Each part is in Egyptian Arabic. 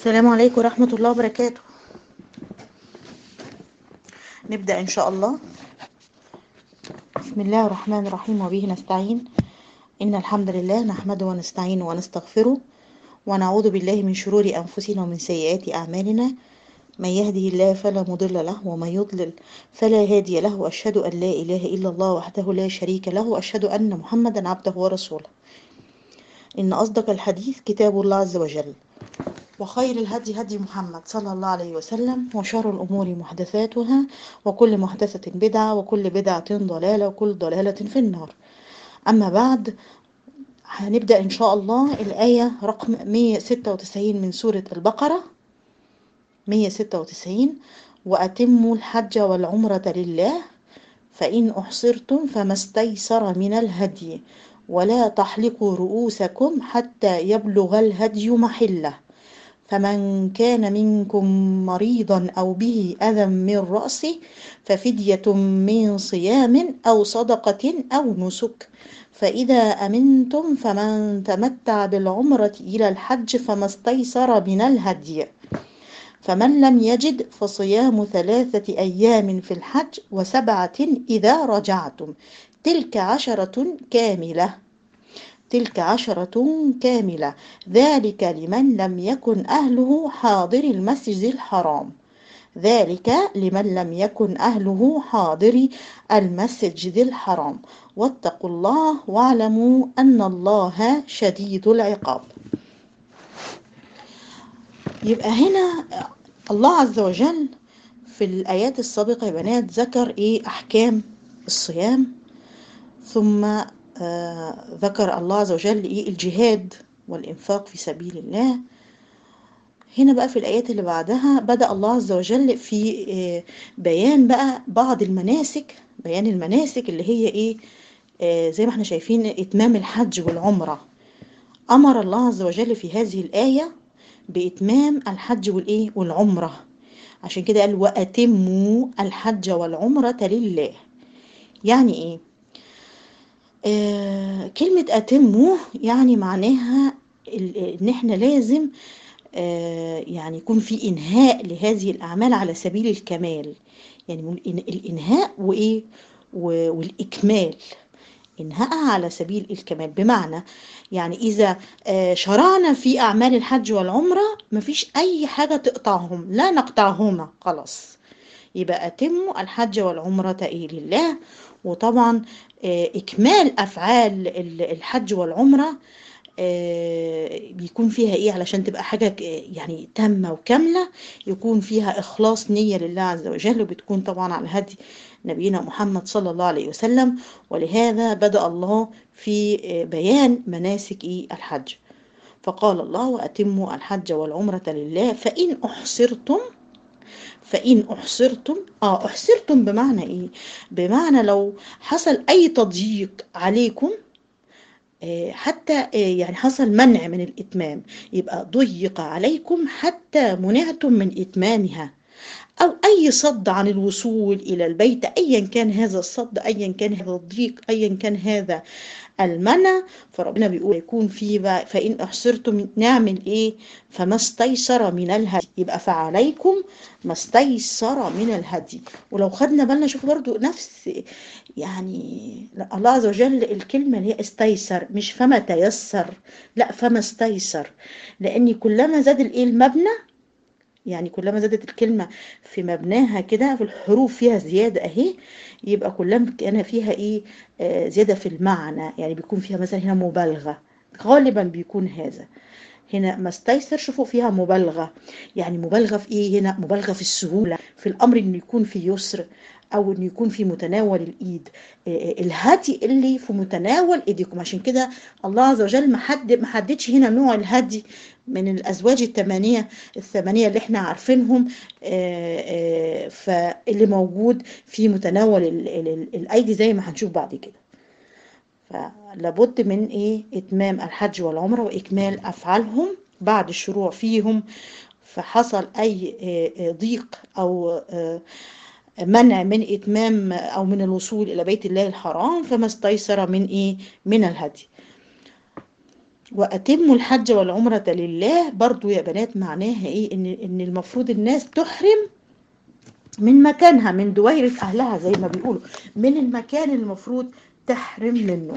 السلام عليكم ورحمة الله وبركاته نبدأ إن شاء الله بسم الله الرحمن الرحيم وبه نستعين إن الحمد لله نحمده ونستعينه ونستغفره ونعوذ بالله من شرور أنفسنا ومن سيئات أعمالنا من يهده الله فلا مضل له ومن يضلل فلا هادي له وأشهد أن لا إله إلا الله وحده لا شريك له وأشهد أن محمدا عبده ورسوله إن أصدق الحديث كتاب الله عز وجل وخير الهدي هدي محمد صلى الله عليه وسلم وشر الأمور محدثاتها وكل محدثة بدعة وكل بدعة ضلالة وكل ضلالة في النار أما بعد هنبدأ إن شاء الله الآية رقم 196 من سورة البقرة 196 وأتموا الحج والعمرة لله فإن أحصرتم فما استيسر من الهدي ولا تحلقوا رؤوسكم حتى يبلغ الهدي محله فمن كان منكم مريضا أو به أذى من رأسه ففدية من صيام أو صدقة أو نسك فإذا أمنتم فمن تمتع بالعمرة إلى الحج فما استيسر من الهدي فمن لم يجد فصيام ثلاثة أيام في الحج وسبعة إذا رجعتم تلك عشرة كاملة تلك عشرة كاملة ذلك لمن لم يكن أهله حاضر المسجد الحرام ذلك لمن لم يكن أهله حاضر المسجد الحرام واتقوا الله واعلموا أن الله شديد العقاب يبقى هنا الله عز وجل في الآيات السابقة يا بنات ذكر إيه أحكام الصيام ثم آه ذكر الله عز وجل إيه الجهاد والإنفاق في سبيل الله هنا بقى في الآيات اللي بعدها بدأ الله عز وجل في آه بيان بقى بعض المناسك بيان المناسك اللي هي إيه آه زي ما احنا شايفين إتمام الحج والعمرة أمر الله عز وجل في هذه الآية بإتمام الحج والإيه والعمرة عشان كده قال وأتموا الحج والعمرة لله يعني إيه آه كلمة أتموا يعني معناها إن إحنا لازم آه يعني يكون في إنهاء لهذه الأعمال على سبيل الكمال يعني الإنهاء وإيه والإكمال إنهاءها على سبيل الكمال بمعنى يعني إذا آه شرعنا في أعمال الحج والعمرة مفيش أي حاجة تقطعهم لا نقطعهما خلاص يبقى أتموا الحج والعمرة إيه لله وطبعا إكمال أفعال الحج والعمرة بيكون فيها إيه علشان تبقى حاجة يعني تامة وكاملة يكون فيها إخلاص نية لله عز وجل وبتكون طبعا على هدي نبينا محمد صلى الله عليه وسلم ولهذا بدأ الله في بيان مناسك إيه الحج فقال الله وأتموا الحج والعمرة لله فإن أحصرتم فإن أحصرتم آه أحصرتم بمعنى إيه؟ بمعنى لو حصل أي تضييق عليكم آه حتى آه يعني حصل منع من الإتمام يبقى ضيق عليكم حتى منعتم من إتمامها أو أي صد عن الوصول إلى البيت أيا كان هذا الصد أيا كان هذا الضيق أيا كان هذا المنع فربنا بيقول يكون في بقى فإن أحصرتم نعمل إيه فما استيسر من الهدي يبقى فعليكم ما استيسر من الهدي ولو خدنا بالنا شوف برضو نفس يعني الله عز وجل الكلمة اللي هي استيسر مش فما تيسر لا فما استيسر لأن كلما زاد الإيه المبنى يعني كلما زادت الكلمة في مبناها كده في الحروف فيها زيادة اهي يبقى كلما كان فيها ايه آه زيادة في المعنى يعني بيكون فيها مثلا هنا مبالغة غالبا بيكون هذا هنا ما استيسر شوفوا فيها مبالغة يعني مبالغة في ايه هنا مبالغة في السهولة في الامر انه يكون في يسر او انه يكون في متناول الايد آه الهدي اللي في متناول ايديكم عشان كده الله عز وجل ما حد ما حددش هنا نوع الهدي من الازواج الثمانيه الثمانيه اللي احنا عارفينهم فاللي موجود في متناول ال ال الايدي زي ما هنشوف بعد كده فلابد من ايه اتمام الحج والعمره واكمال افعالهم بعد الشروع فيهم فحصل اي ضيق او منع من اتمام او من الوصول الى بيت الله الحرام فما استيسر من ايه من الهدي وأتموا الحج والعمرة لله برضو يا بنات معناها إيه إن, إن المفروض الناس تحرم من مكانها من دويرة أهلها زي ما بيقولوا من المكان اللي المفروض تحرم منه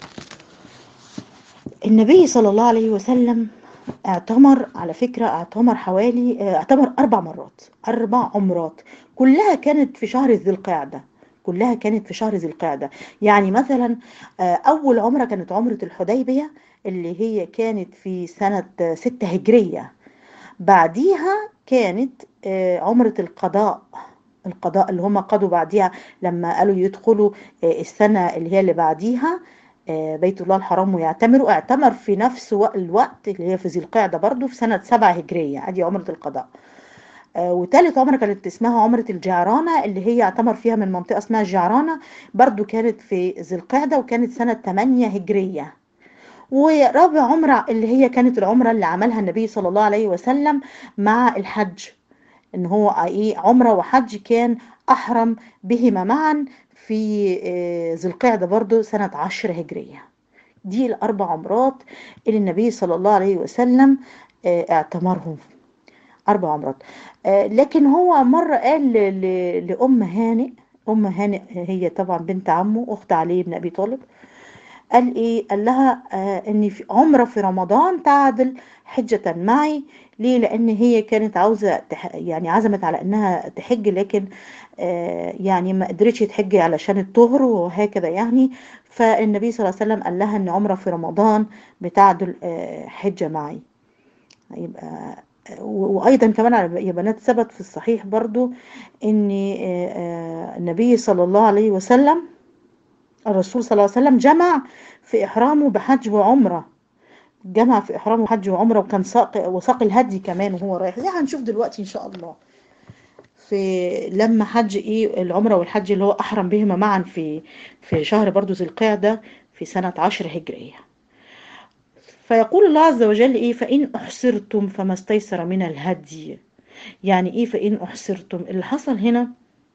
النبي صلى الله عليه وسلم اعتمر على فكرة اعتمر حوالي اعتمر أربع مرات أربع عمرات كلها كانت في شهر ذي القعدة كلها كانت في شهر ذي القعدة يعني مثلا أول عمرة كانت عمرة الحديبية اللي هي كانت في سنة ستة هجرية بعديها كانت عمرة القضاء القضاء اللي هم قضوا بعديها لما قالوا يدخلوا السنة اللي هي اللي بعديها بيت الله الحرام ويعتمروا اعتمر في نفس الوقت اللي هي في ذي القعدة برضو في سنة سبعة هجرية ادي عمرة القضاء وتالت عمرة كانت اسمها عمرة الجعرانة اللي هي اعتمر فيها من منطقة اسمها الجعرانة برضو كانت في ذي القعدة وكانت سنة 8 هجرية ورابع عمرة اللي هي كانت العمرة اللي عملها النبي صلى الله عليه وسلم مع الحج ان هو ايه عمرة وحج كان احرم بهما معا في ذي القعدة برضو سنة عشر هجرية دي الأربع عمرات اللي النبي صلى الله عليه وسلم اعتمرهم أربع عمرات لكن هو مرة قال لأم هانئ أم هانئ هي طبعا بنت عمه أخت علي بن أبي طالب قال إيه قال لها إن في عمرة في رمضان تعدل حجة معي ليه لأن هي كانت عاوزة يعني عزمت على إنها تحج لكن يعني ما قدرتش تحج علشان الطهر وهكذا يعني فالنبي صلى الله عليه وسلم قال لها ان عمره في رمضان بتعدل حجه معي يبقى وايضا كمان يا بنات ثبت في الصحيح برضو ان النبي صلى الله عليه وسلم الرسول صلى الله عليه وسلم جمع في احرامه بحج وعمره جمع في احرامه حج وعمره وكان ساق وساق الهدي كمان وهو رايح زي هنشوف دلوقتي ان شاء الله في لما حج ايه العمره والحج اللي هو احرم بهما معا في في شهر برضو ذي القعده في سنه عشر هجريه فيقول الله عز وجل ايه فان احصرتم فما استيسر من الهدي يعني ايه فان احصرتم اللي حصل هنا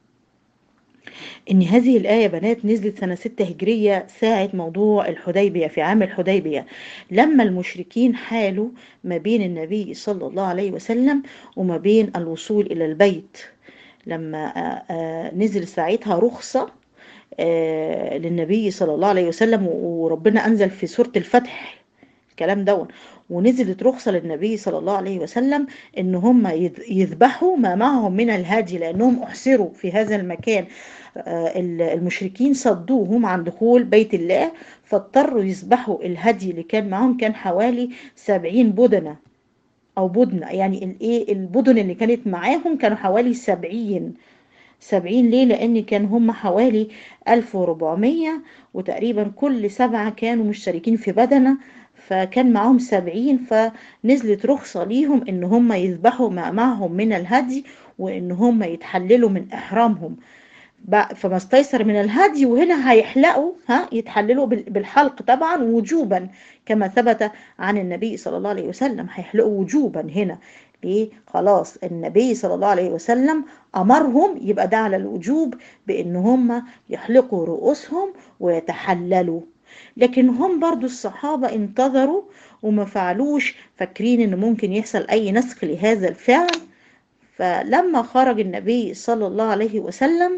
ان هذه الآية بنات نزلت سنة ستة هجرية ساعة موضوع الحديبية في عام الحديبية لما المشركين حالوا ما بين النبي صلى الله عليه وسلم وما بين الوصول إلى البيت لما نزل ساعتها رخصة للنبي صلى الله عليه وسلم وربنا أنزل في سورة الفتح الكلام دون ونزلت رخصة للنبي صلى الله عليه وسلم ان هم يذبحوا ما معهم من الهدي لانهم احصروا في هذا المكان المشركين صدوهم عن دخول بيت الله فاضطروا يذبحوا الهدي اللي كان معهم كان حوالي سبعين بدنة او بدنة يعني الايه البدن اللي كانت معاهم كانوا حوالي سبعين سبعين ليه لان كان هم حوالي الف وربعمية وتقريبا كل سبعة كانوا مشتركين في بدنة فكان معهم سبعين فنزلت رخصة ليهم ان هم يذبحوا ما معهم من الهدي وان هم يتحللوا من احرامهم فما استيسر من الهدي وهنا هيحلقوا ها يتحللوا بالحلق طبعا وجوبا كما ثبت عن النبي صلى الله عليه وسلم هيحلقوا وجوبا هنا ليه خلاص النبي صلى الله عليه وسلم امرهم يبقى ده على الوجوب بان هم يحلقوا رؤوسهم ويتحللوا لكن هم برضو الصحابة انتظروا وما فعلوش فاكرين ان ممكن يحصل اي نسخ لهذا الفعل فلما خرج النبي صلى الله عليه وسلم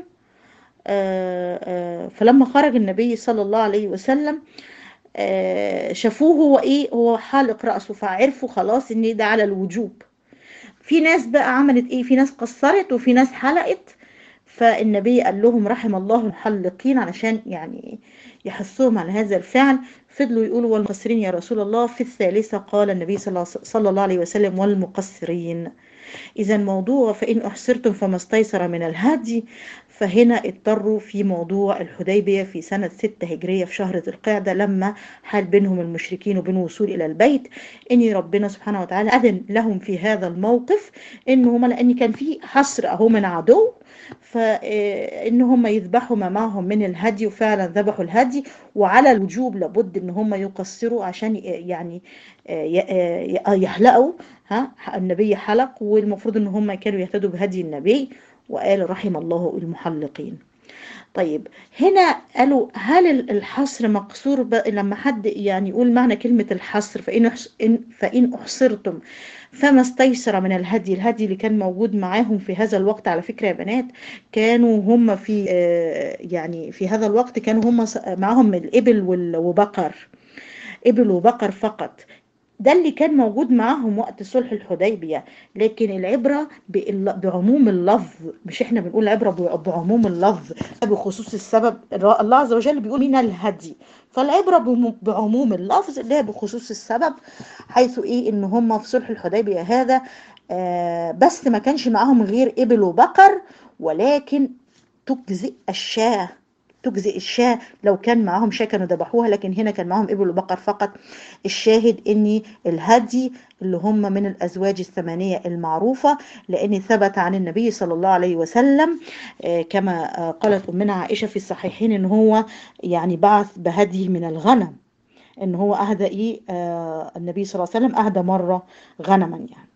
فلما خرج النبي صلى الله عليه وسلم شافوه هو ايه هو حالق رأسه فعرفوا خلاص ان ده على الوجوب في ناس بقى عملت ايه في ناس قصرت وفي ناس حلقت فالنبي قال لهم رحم الله المحلقين علشان يعني يحثهم على هذا الفعل فضلوا يقولوا والمقصرين يا رسول الله في الثالثة قال النبي صلى الله عليه وسلم والمقصرين إذا موضوع فإن أحصرتم فما استيسر من الهدي فهنا اضطروا في موضوع الحديبية في سنة ستة هجرية في شهر ذي القعدة لما حال بينهم المشركين وبين الوصول إلى البيت إن ربنا سبحانه وتعالى أذن لهم في هذا الموقف إن هم لأن كان في حصر أهو من عدو فإن هم يذبحوا ما معهم من الهدي وفعلا ذبحوا الهدي وعلى الوجوب لابد إن هم يقصروا عشان يعني يحلقوا ها النبي حلق والمفروض إن هم كانوا يهتدوا بهدي النبي وقال رحم الله المحلقين طيب هنا قالوا هل الحصر مقصور ب... لما حد يعني يقول معنى كلمة الحصر فإن أحس... إن... فإن أحصرتم فما استيسر من الهدي الهدي اللي كان موجود معاهم في هذا الوقت على فكرة يا بنات كانوا هم في آه، يعني في هذا الوقت كانوا هم س- معاهم الإبل وال- وبقر إبل وبقر فقط ده اللي كان موجود معاهم وقت صلح الحديبية لكن العبرة بال- بعموم اللفظ مش احنا بنقول العبرة ب- بعموم اللفظ بخصوص السبب الله عز وجل بيقول من الهدي فالعبرة بم- بعموم اللفظ لا بخصوص السبب حيث ايه ان هم في صلح الحديبية هذا آه بس ما كانش معاهم غير ابل وبقر ولكن تجزئ الشاه تجزئ الشاه لو كان معاهم شاه كانوا ذبحوها لكن هنا كان معاهم ابل وبقر فقط الشاهد ان الهدي اللي هم من الازواج الثمانيه المعروفه لان ثبت عن النبي صلى الله عليه وسلم آه، كما آه، قالت امنا عائشه في الصحيحين ان هو يعني بعث بهدي من الغنم ان هو اهدى ايه آه، النبي صلى الله عليه وسلم اهدى مره غنما يعني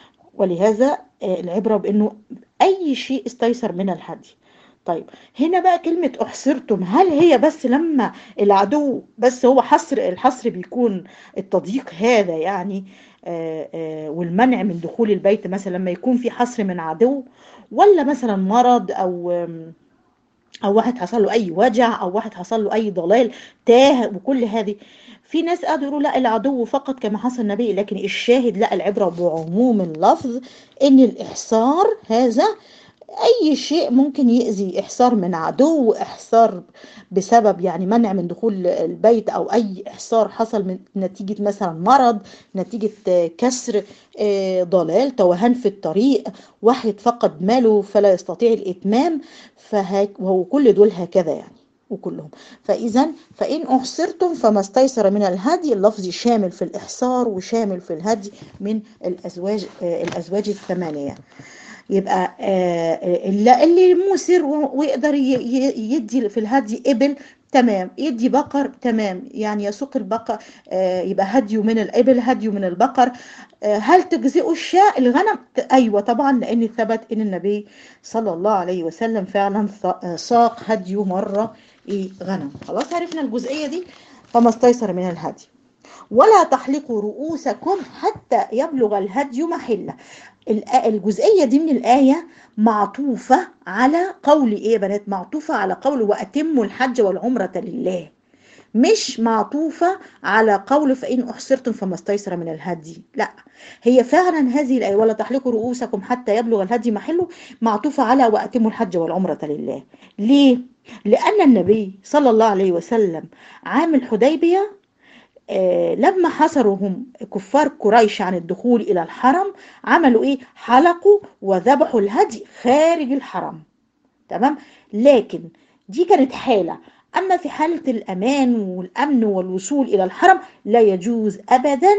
ولهذا آه، العبره بانه اي شيء استيسر من الهدي طيب هنا بقى كلمة أحصرتم هل هي بس لما العدو بس هو حصر الحصر بيكون التضييق هذا يعني آه، آه، والمنع من دخول البيت مثلا لما يكون في حصر من عدو ولا مثلا مرض أو آم، او واحد حصل له اي وجع او واحد حصل له اي ضلال تاه وكل هذه في ناس قالوا يقولوا لا العدو فقط كما حصل النبي لكن الشاهد لا العبرة بعموم اللفظ ان الاحصار هذا اي شيء ممكن يأذي احصار من عدو احصار بسبب يعني منع من دخول البيت او اي احصار حصل من نتيجة مثلا مرض نتيجة آه، كسر آه، ضلال توهان في الطريق واحد فقد ماله فلا يستطيع الاتمام فهك وهو كل دول هكذا يعني وكلهم فإذا فإن أحصرتم فما استيسر من الهدي اللفظ شامل في الإحصار وشامل في الهدي من الأزواج آه، الأزواج الثمانية يبقى آه، اللي اللي موسر و- ويقدر ي- ي- يدي في الهدي إبل تمام يدي بقر تمام يعني يسوق البقر آه، يبقى هديه من الإبل هديه من البقر آه، هل تجزئه الشاة الغنم ت- أيوة طبعا لأن ثبت إن النبي صلى الله عليه وسلم فعلا ث- آه، ساق هديه مرة إيه غنم خلاص عرفنا الجزئية دي فما استيسر من الهدي ولا تحلقوا رؤوسكم حتى يبلغ الهدي محله الآ- الجزئية دي من الآية معطوفة على قول إيه يا بنات معطوفة على قول وأتموا الحج والعمرة لله مش معطوفة على قول فإن أحصرتم فما استيسر من الهدي لا هي فعلا هذه الآية ولا تحلقوا رؤوسكم حتى يبلغ الهدي محله معطوفة على وأتموا الحج والعمرة لله ليه؟ لأن النبي صلى الله عليه وسلم عام الحديبية آه، لما حصرهم كفار قريش عن الدخول إلى الحرم عملوا إيه؟ حلقوا وذبحوا الهدي خارج الحرم تمام؟ لكن دي كانت حالة أما في حالة الأمان والأمن والوصول إلى الحرم لا يجوز أبدا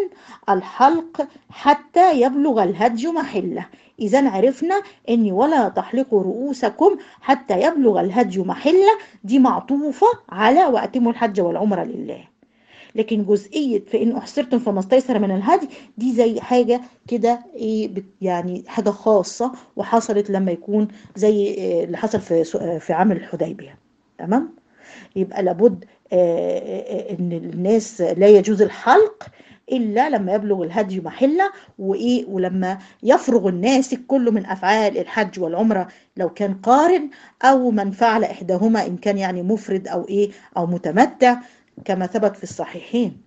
الحلق حتى يبلغ الهدي محله إذا عرفنا أن ولا تحلقوا رؤوسكم حتى يبلغ الهدي محله دي معطوفة على وأتموا الحج والعمرة لله لكن جزئية فإن أحصرتم فما استيسر من الهدي دي زي حاجة كده إيه بت- يعني حاجة خاصة وحصلت لما يكون زي إيه اللي حصل في سو- آه في عام الحديبية تمام يبقى لابد آه، آه، إن الناس لا يجوز الحلق إلا لما يبلغ الهدي محلة وإيه ولما يفرغ الناس كله من أفعال الحج والعمرة لو كان قارن أو من فعل إحداهما إن كان يعني مفرد أو إيه أو متمتع كما ثبت في الصحيحين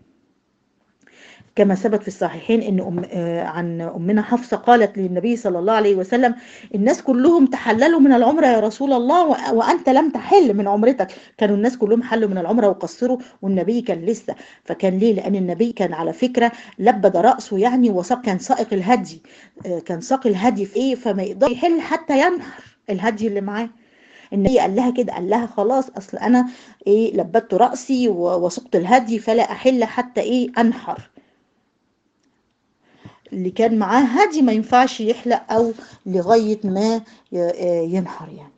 كما ثبت في الصحيحين ان أم آه، عن امنا حفصه قالت للنبي صلى الله عليه وسلم الناس كلهم تحللوا من العمره يا رسول الله و- وانت لم تحل من عمرتك كانوا الناس كلهم حلوا من العمره وقصروا والنبي كان لسه فكان ليه لان النبي كان على فكره لبد راسه يعني وساق كان سائق الهدي آه، كان ساق الهدي في ايه فما يقدر يحل حتى ينحر الهدي اللي معاه النبي قال لها كده قال لها خلاص اصل انا ايه لبدت راسي و- وسقت الهدي فلا احل حتى ايه انحر اللي كان معاه هدي ما ينفعش يحلق او لغايه ما ي- آه ينحر يعني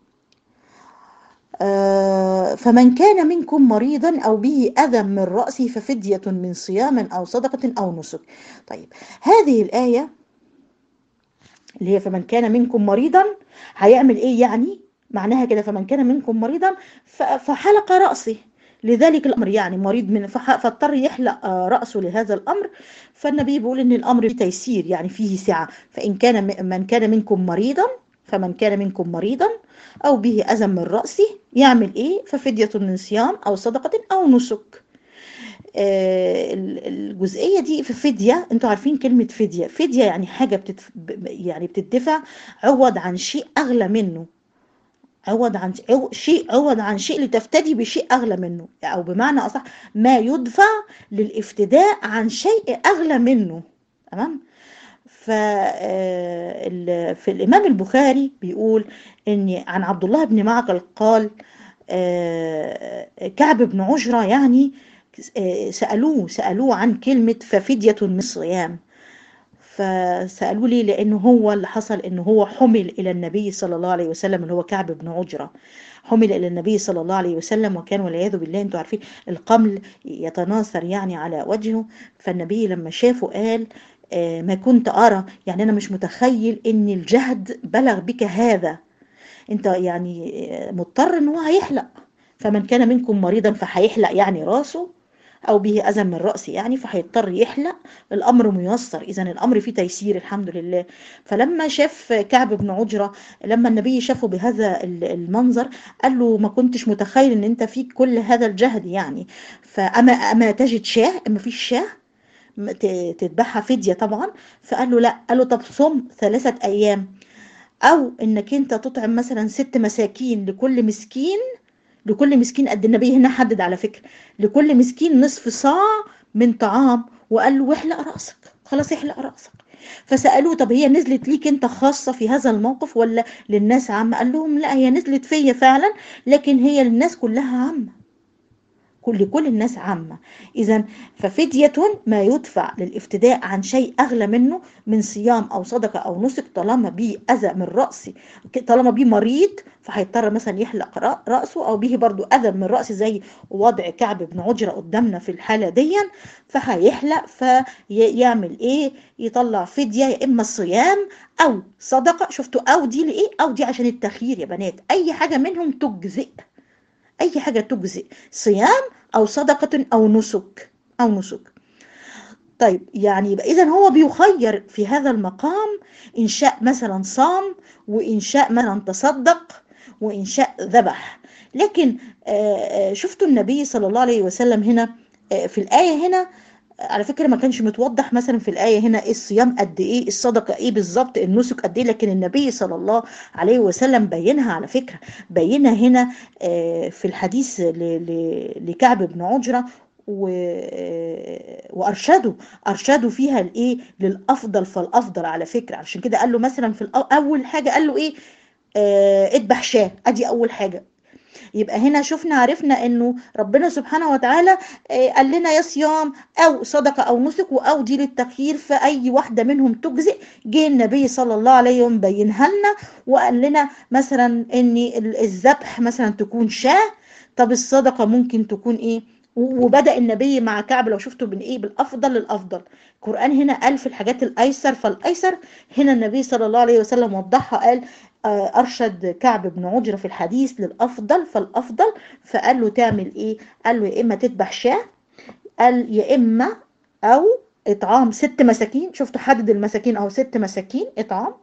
آه، فمن كان منكم مريضا او به اذى من راسه ففديه من صيام او صدقه او نسك طيب هذه الايه اللي هي فمن كان منكم مريضا هيعمل ايه يعني معناها كده فمن كان منكم مريضا ف- فحلق رأسه لذلك الأمر يعني مريض من فح- فاضطر يحلق آه، رأسه لهذا الأمر فالنبي بيقول إن الأمر فيه تيسير يعني فيه سعة فإن كان م- من كان منكم مريضا فمن كان منكم مريضا أو به أذى من رأسه يعمل إيه ففدية من صيام أو صدقة أو نسك آه، ال- الجزئية دي في فدية انتوا عارفين كلمة فدية فدية يعني حاجة بتدف... ب- يعني بتدفع عوض عن شيء أغلى منه عوض عن عو... شيء عوض عن شيء لتفتدي بشيء أغلى منه أو بمعنى أصح ما يدفع للافتداء عن شيء أغلى منه تمام ف آه، ال- في الإمام البخاري بيقول إن عن عبد الله بن معقل قال آه، كعب بن عجرة يعني آه، سألوه سألوه عن كلمة ففدية من صيام فسألوه ليه لأنه هو اللي حصل إنه هو حمل إلى النبي صلى الله عليه وسلم اللي هو كعب بن عجرة حمل إلى النبي صلى الله عليه وسلم وكان والعياذ بالله أنتوا عارفين القمل يتناثر يعني على وجهه فالنبي لما شافه قال آه، ما كنت أرى يعني أنا مش متخيل إن الجهد بلغ بك هذا أنت يعني آه، مضطر إن هو هيحلق فمن كان منكم مريضا فهيحلق يعني راسه أو به أذى من رأسه يعني فهيضطر يحلق الأمر ميسر إذا الأمر فيه تيسير الحمد لله فلما شاف كعب بن عجرة لما النبي شافه بهذا ال- المنظر قال له ما كنتش متخيل إن أنت فيك كل هذا الجهد يعني فأما أما تجد شاه ما فيش شاه م- ت- تذبحها فدية طبعا فقال له لا قال له طب صم ثلاثة أيام أو إنك أنت تطعم مثلا ست مساكين لكل مسكين لكل مسكين قد النبي هنا حدد على فكرة لكل مسكين نصف صاع من طعام وقال له واحلق رأسك خلاص احلق رأسك فسألوه طب هي نزلت ليك انت خاصة في هذا الموقف ولا للناس عامة قال لهم لا هي نزلت فيا فعلا لكن هي للناس كلها عامة كل كل الناس عامة إذا ففدية ما يدفع للافتداء عن شيء أغلى منه من صيام أو صدقة أو نسك طالما بيه أذى من رأسي طالما بيه مريض فهيضطر مثلا يحلق رأ- رأسه أو به برضو أذى من رأسه زي وضع كعب بن عجرة قدامنا في الحالة دي فهيحلق فيعمل إيه يطلع فدية يا إما الصيام أو صدقة شفتوا أو دي لإيه أو دي عشان التخيير يا بنات أي حاجة منهم تجزئ اي حاجه تجزئ صيام او صدقه او نسك او نسك طيب يعني يبقى اذا هو بيخير في هذا المقام ان شاء مثلا صام وان شاء مثلا تصدق وان شاء ذبح لكن آه، آه، شفتوا النبي صلى الله عليه وسلم هنا آه، في الايه هنا على فكرة ما كانش متوضح مثلا في الآية هنا إيه الصيام قد إيه الصدقة إيه بالظبط النسك قد إيه لكن النبي صلى الله عليه وسلم بينها على فكرة بينها هنا آه، في الحديث ل- ل- لكعب بن عجرة و- آه، وارشدوا ارشدوا فيها الايه للافضل فالافضل على فكره عشان كده قال له مثلا في الأو- اول حاجه قال له ايه آه، اذبح شاه ادي اول حاجه يبقى هنا شفنا عرفنا انه ربنا سبحانه وتعالى آه، قال لنا يا صيام او صدقه او نسك او دي للتخيير فاي واحده منهم تجزئ جه النبي صلى الله عليه وسلم بينها لنا وقال لنا مثلا ان ال- الذبح مثلا تكون شاه طب الصدقه ممكن تكون ايه و- وبدأ النبي مع كعب لو شفتوا من ايه بالافضل للافضل القرآن هنا قال في الحاجات الايسر فالايسر هنا النبي صلى الله عليه وسلم وضحها قال آه، ارشد كعب بن عجرة في الحديث للافضل فالافضل فقال له تعمل ايه قال له يا اما تذبح شاه قال يا اما او اطعام ست مساكين شفتوا حدد المساكين او ست مساكين اطعام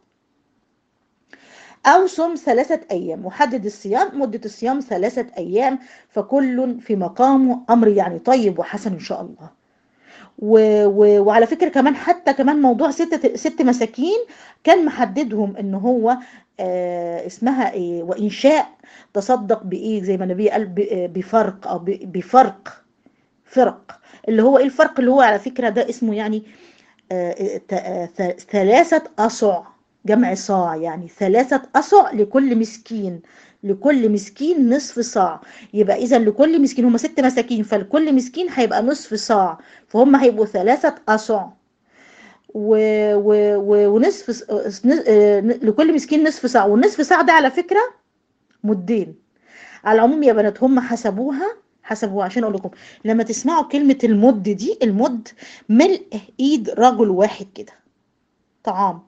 أو صم ثلاثة أيام وحدد الصيام مدة الصيام ثلاثة أيام فكل في مقامه أمر يعني طيب وحسن إن شاء الله و و وعلى فكرة كمان حتى كمان موضوع ستة ست مساكين كان محددهم إن هو آه اسمها إيه وإن شاء تصدق بإيه زي ما النبي قال ب- بفرق أو ب- بفرق فرق اللي هو إيه الفرق اللي هو على فكرة ده اسمه يعني آه، ت- آه، ث- ثلاثة أصع جمع صاع يعني ثلاثة أصع لكل مسكين لكل مسكين نصف صاع يبقى إذا لكل مسكين هم ست مساكين فلكل مسكين هيبقى نصف صاع فهم هيبقوا ثلاثة أصع و... و... و... ونصف س- س- آه، لكل مسكين نصف صاع والنصف صاع ده على فكرة مدين على العموم يا بنات هم حسبوها حسبوها عشان اقول لكم لما تسمعوا كلمة المد دي المد ملء ايد رجل واحد كده طعام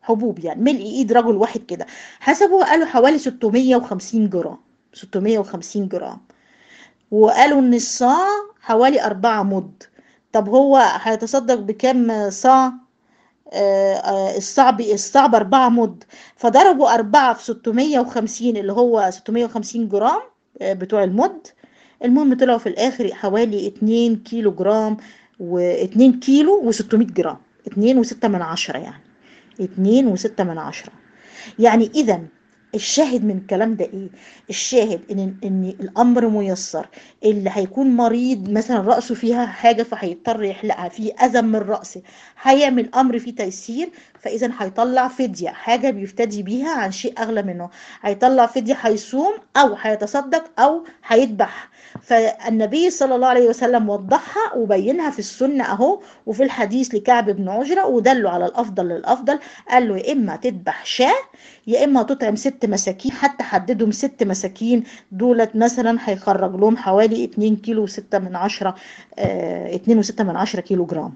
حبوب يعني ملء ايد رجل واحد كده حسبوا قالوا حوالي 650 جرام 650 جرام وقالوا ان الصاع حوالي أربعة مد طب هو هيتصدق بكام صاع آه، آه، الصاع ب- الصاع بأربعة مد فضربوا أربعة في 650 اللي هو 650 جرام آه، بتوع المد المهم طلعوا في الآخر حوالي 2 كيلو جرام و2 كيلو و600 جرام 2 وستة من عشرة يعني 2 وستة من عشرة يعني إذا الشاهد من الكلام ده ايه الشاهد ان ان الامر ميسر اللي هيكون مريض مثلا راسه فيها حاجه فهيضطر يحلقها في اذى من راسه هيعمل امر فيه تيسير فاذا هيطلع فديه حاجه بيفتدي بيها عن شيء اغلى منه هيطلع فديه هيصوم او هيتصدق او هيذبح فالنبي صلى الله عليه وسلم وضحها وبينها في السنه اهو وفي الحديث لكعب بن عجره ودله على الافضل للافضل قال له يا اما تذبح شاه يا اما تطعم ست مساكين حتى حددهم ست مساكين دولت مثلا هيخرج لهم حوالي 2 كيلو و6 من عشرة آه 2 و6 من عشرة كيلو جرام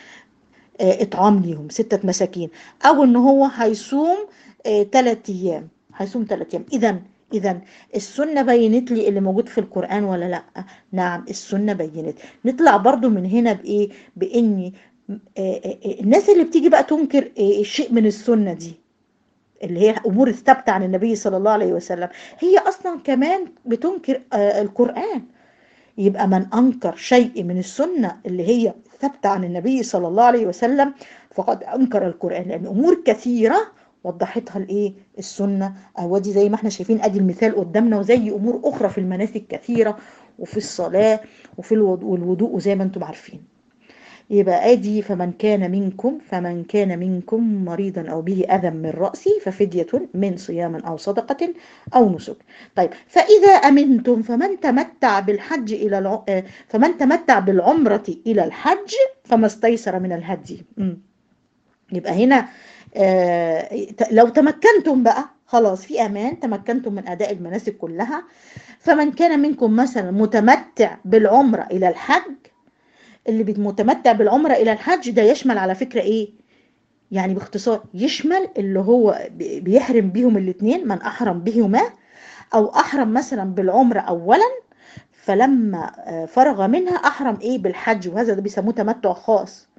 آه اطعام ليهم ستة مساكين او ان هو هيصوم آه 3 ايام هيصوم 3 ايام اذا اذا السنه بينت لي اللي موجود في القران ولا لا نعم السنه بينت نطلع برضو من هنا بايه باني آه آه آه، الناس اللي بتيجي بقى تنكر آه شيء من السنه دي اللي هي امور الثابته عن النبي صلى الله عليه وسلم هي اصلا كمان بتنكر آه، القران يبقى من انكر شيء من السنه اللي هي ثابته عن النبي صلى الله عليه وسلم فقد انكر القران لان امور كثيره وضحتها الايه السنه اهو دي زي ما احنا شايفين ادي المثال قدامنا وزي امور اخرى في المناسك كثيره وفي الصلاه وفي الوضوء والوضوء وزي ما انتم عارفين يبقى ادي فمن كان منكم فمن كان منكم مريضا او به اذى من راسه ففدية من صيام او صدقة او نسك. طيب فاذا امنتم فمن تمتع بالحج الى الع... آه، فمن تمتع بالعمرة الى الحج فما استيسر من الهدي. مم. يبقى هنا آه، ت- لو تمكنتم بقى خلاص في امان تمكنتم من اداء المناسك كلها فمن كان منكم مثلا متمتع بالعمرة الى الحج اللي بيت- متمتع بالعمرة إلى الحج ده يشمل على فكرة إيه؟ يعني باختصار يشمل اللي هو بي- بيحرم بيهم الاتنين من أحرم بهما أو أحرم مثلا بالعمرة أولا فلما آه، فرغ منها أحرم إيه بالحج وهذا ده بيسموه تمتع خاص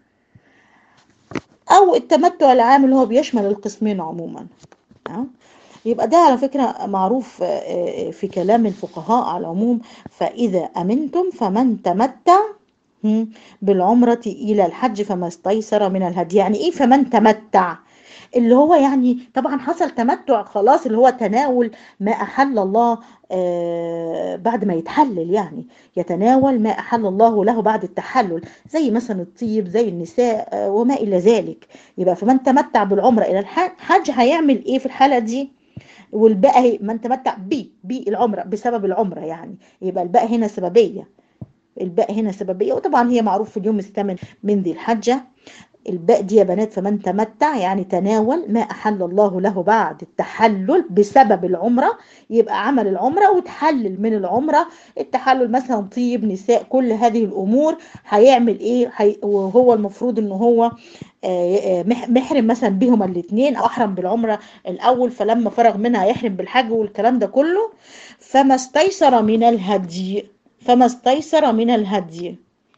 أو التمتع العام اللي هو بيشمل القسمين عموما آه. يبقى ده على فكرة معروف آه، آه، في كلام الفقهاء على العموم فإذا أمنتم فمن تمتع هم، بالعمرة إلى الحج فما استيسر من الهدي يعني إيه فمن تمتع اللي هو يعني طبعا حصل تمتع خلاص اللي هو تناول ما أحل الله آه، بعد ما يتحلل يعني يتناول ما أحل الله له بعد التحلل زي مثلا الطيب زي النساء آه، وما إلى ذلك يبقى فمن تمتع بالعمرة إلى الحج هيعمل إيه في الحالة دي والباقي من تمتع بي بي العمرة بسبب العمرة يعني يبقى الباء هنا سببية الباء هنا سببية وطبعا هي معروف في اليوم الثامن من ذي الحجة الباء دي يا بنات فمن تمتع يعني تناول ما أحل الله له بعد التحلل بسبب العمرة يبقى عمل العمرة وتحلل من العمرة التحلل مثلا طيب نساء كل هذه الأمور هيعمل إيه هي وهو المفروض إن هو آه، آه، مح- محرم مثلا بهما الاثنين أو أحرم بالعمرة الأول فلما فرغ منها يحرم بالحج والكلام ده كله فما استيسر من الهدي فما استيسر من الهدي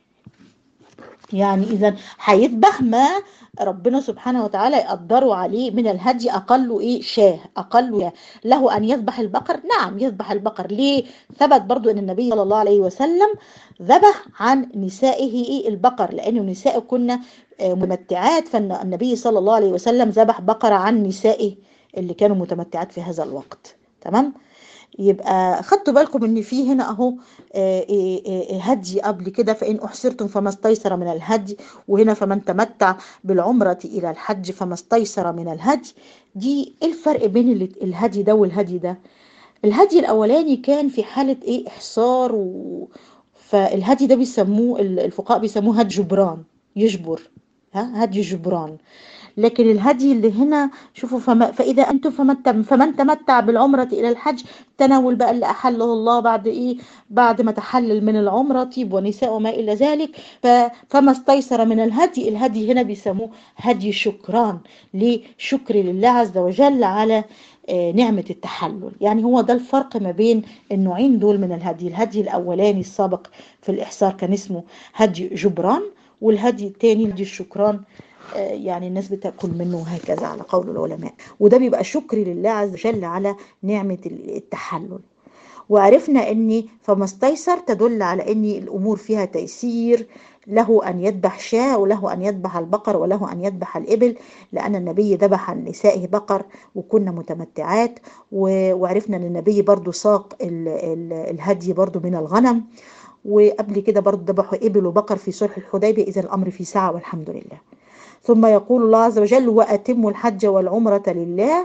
يعني اذا هيذبح ما ربنا سبحانه وتعالى يقدره عليه من الهدي اقله ايه شاه اقله شاه. له ان يذبح البقر نعم يذبح البقر ليه ثبت برضو ان النبي صلى الله عليه وسلم ذبح عن نسائه ايه البقر لانه نساء كنا آه، ممتعات فالنبي صلى الله عليه وسلم ذبح بقرة عن نسائه اللي كانوا متمتعات في هذا الوقت تمام يبقى خدتوا بالكم ان في هنا اهو آه، آه، آه، هدي قبل كده فان احسرتم فما استيسر من الهدي وهنا فمن تمتع بالعمرة الى الحج فما استيسر من الهدي دي إيه الفرق بين ال- الهدي ده والهدي ده الهدي الاولاني كان في حالة ايه احصار و... فالهدي ده بيسموه ال- الفقهاء بيسموه هدي جبران يجبر ها هدي جبران لكن الهدي اللي هنا شوفوا فما فإذا أنتم فمن فمن تمتع بالعمرة إلى الحج تناول بقى اللي أحله الله بعد إيه بعد ما تحلل من العمرة طيب ونساء وما إلى ذلك فما استيسر من الهدي الهدي هنا بيسموه هدي شكران لشكر لله عز وجل على نعمة التحلل يعني هو ده الفرق ما بين النوعين دول من الهدي الهدي الأولاني السابق في الإحصار كان اسمه هدي جبران والهدي الثاني هدي الشكران يعني الناس بتاكل منه وهكذا على قول العلماء وده بيبقى شكر لله عز وجل على نعمه التحلل وعرفنا ان فما استيسر تدل على ان الامور فيها تيسير له ان يذبح شاة وله ان يذبح البقر وله ان يذبح الابل لان النبي ذبح لنسائه بقر وكنا متمتعات وعرفنا ان النبي برضو ساق ال ال الهدي برضو من الغنم وقبل كده برضو ذبحوا ابل وبقر في صلح الحديبيه اذا الامر في ساعه والحمد لله ثم يقول الله عز وجل وأتموا الحج والعمرة لله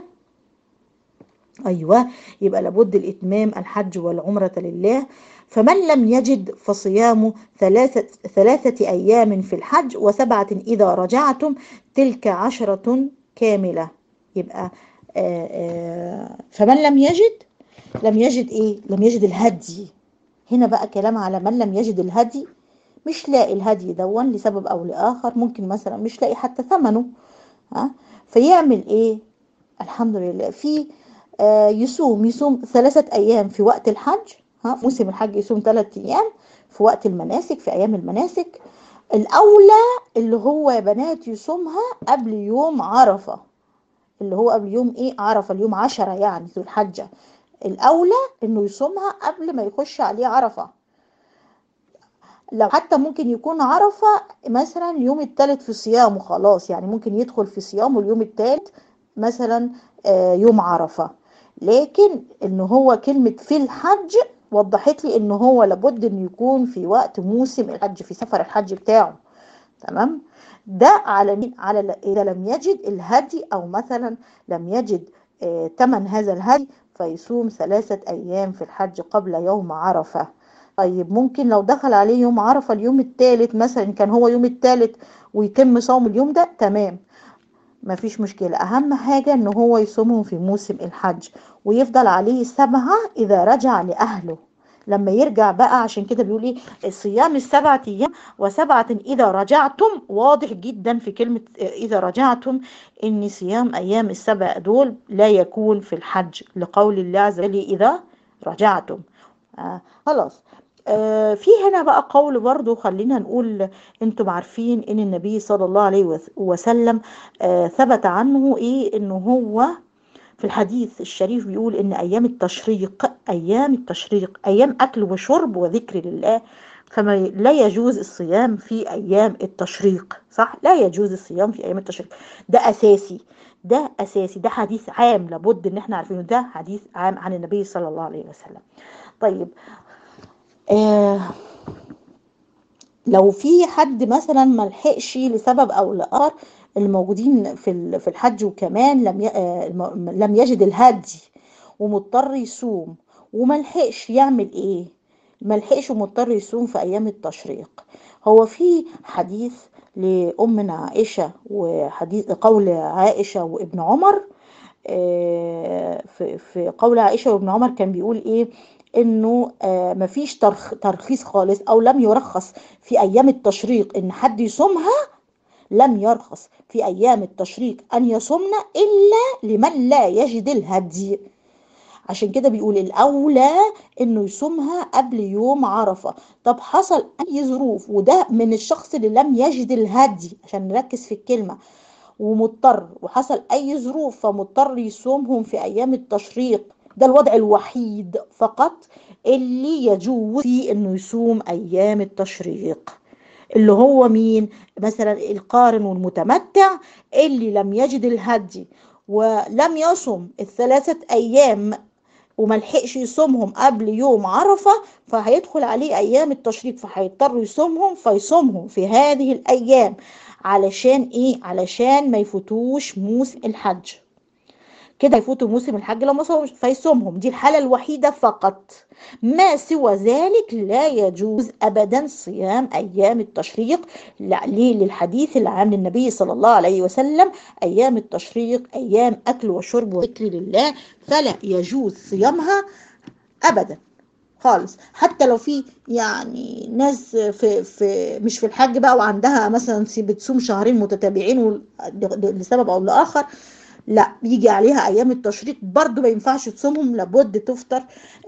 أيوة يبقى لابد الإتمام الحج والعمرة لله فمن لم يجد فصيام ثلاثة, ثلاثة أيام في الحج وسبعة إذا رجعتم تلك عشرة كاملة يبقى آآ آآ فمن لم يجد لم يجد إيه لم يجد الهدي هنا بقى كلام على من لم يجد الهدي مش لاقي الهدي دون لسبب او لاخر ممكن مثلا مش لاقي حتى ثمنه ها فيعمل ايه الحمد لله في آه يصوم يصوم ثلاثة ايام في وقت الحج ها موسم الحج يصوم ثلاثة ايام في وقت المناسك في ايام المناسك الاولى اللي هو يا بنات يصومها قبل يوم عرفة اللي هو قبل يوم ايه عرفة اليوم عشرة يعني ذو الحجة الاولى انه يصومها قبل ما يخش عليه عرفة لو حتى ممكن يكون عرفة مثلا اليوم الثالث في صيامه خلاص يعني ممكن يدخل في صيامه اليوم الثالث مثلا يوم عرفة لكن ان هو كلمة في الحج وضحت لي ان هو لابد ان يكون في وقت موسم الحج في سفر الحج بتاعه تمام ده على مين على اذا لم يجد الهدي او مثلا لم يجد ثمن هذا الهدي فيصوم ثلاثة ايام في الحج قبل يوم عرفه طيب ممكن لو دخل عليه يوم عرفه اليوم الثالث مثلا كان هو يوم الثالث ويتم صوم اليوم ده تمام مفيش مشكلة أهم حاجة إن هو يصومهم في موسم الحج ويفضل عليه سبعة إذا رجع لأهله لما يرجع بقى عشان كده بيقول ايه صيام السبعة ايام وسبعة اذا رجعتم واضح جدا في كلمة اذا رجعتم ان صيام ايام السبع دول لا يكون في الحج لقول الله عز وجل اذا رجعتم آه خلاص آه في هنا بقى قول برضو خلينا نقول انتم عارفين ان النبي صلى الله عليه وسلم آه ثبت عنه ايه انه هو في الحديث الشريف بيقول ان ايام التشريق ايام التشريق ايام اكل وشرب وذكر لله فما لا يجوز الصيام في ايام التشريق صح لا يجوز الصيام في ايام التشريق ده اساسي ده اساسي ده حديث عام لابد ان احنا عارفينه ده حديث عام عن النبي صلى الله عليه وسلم طيب آه لو في حد مثلا ملحقش لسبب او لاخر الموجودين في في الحج وكمان لم لم يجد الهدي ومضطر يصوم وملحقش يعمل ايه ملحقش ومضطر يصوم في ايام التشريق هو في حديث لامنا عائشه وحديث قول عائشه وابن عمر في في قول عائشه وابن عمر كان بيقول ايه انه مفيش ترخيص خالص او لم يرخص في ايام التشريق ان حد يصومها لم يرخص في أيام التشريق أن يصومن إلا لمن لا يجد الهدي عشان كده بيقول الأولى إنه يصومها قبل يوم عرفة طب حصل أي ظروف وده من الشخص اللي لم يجد الهدي عشان نركز في الكلمة ومضطر وحصل أي ظروف فمضطر يصومهم في أيام التشريق ده الوضع الوحيد فقط اللي يجوز فيه إنه يصوم أيام التشريق اللي هو مين مثلا القارن والمتمتع اللي لم يجد الهدي ولم يصم الثلاثة أيام وملحقش يصومهم قبل يوم عرفة فهيدخل عليه أيام التشريق فهيضطر يصومهم فيصومهم في هذه الأيام علشان إيه؟ علشان ما يفوتوش موسم الحج كده يفوتوا موسم الحج لو ما صومش فيصومهم دي الحالة الوحيدة فقط ما سوى ذلك لا يجوز أبدا صيام أيام التشريق ليه للحديث العام للنبي صلى الله عليه وسلم أيام التشريق أيام أكل وشرب وذكر لله فلا يجوز صيامها أبدا خالص حتى لو في يعني ناس في في مش في الحج بقى وعندها مثلا بتصوم شهرين متتابعين لسبب او لاخر لا بيجي عليها ايام التشريق برضو ما ينفعش تصومهم لابد تفطر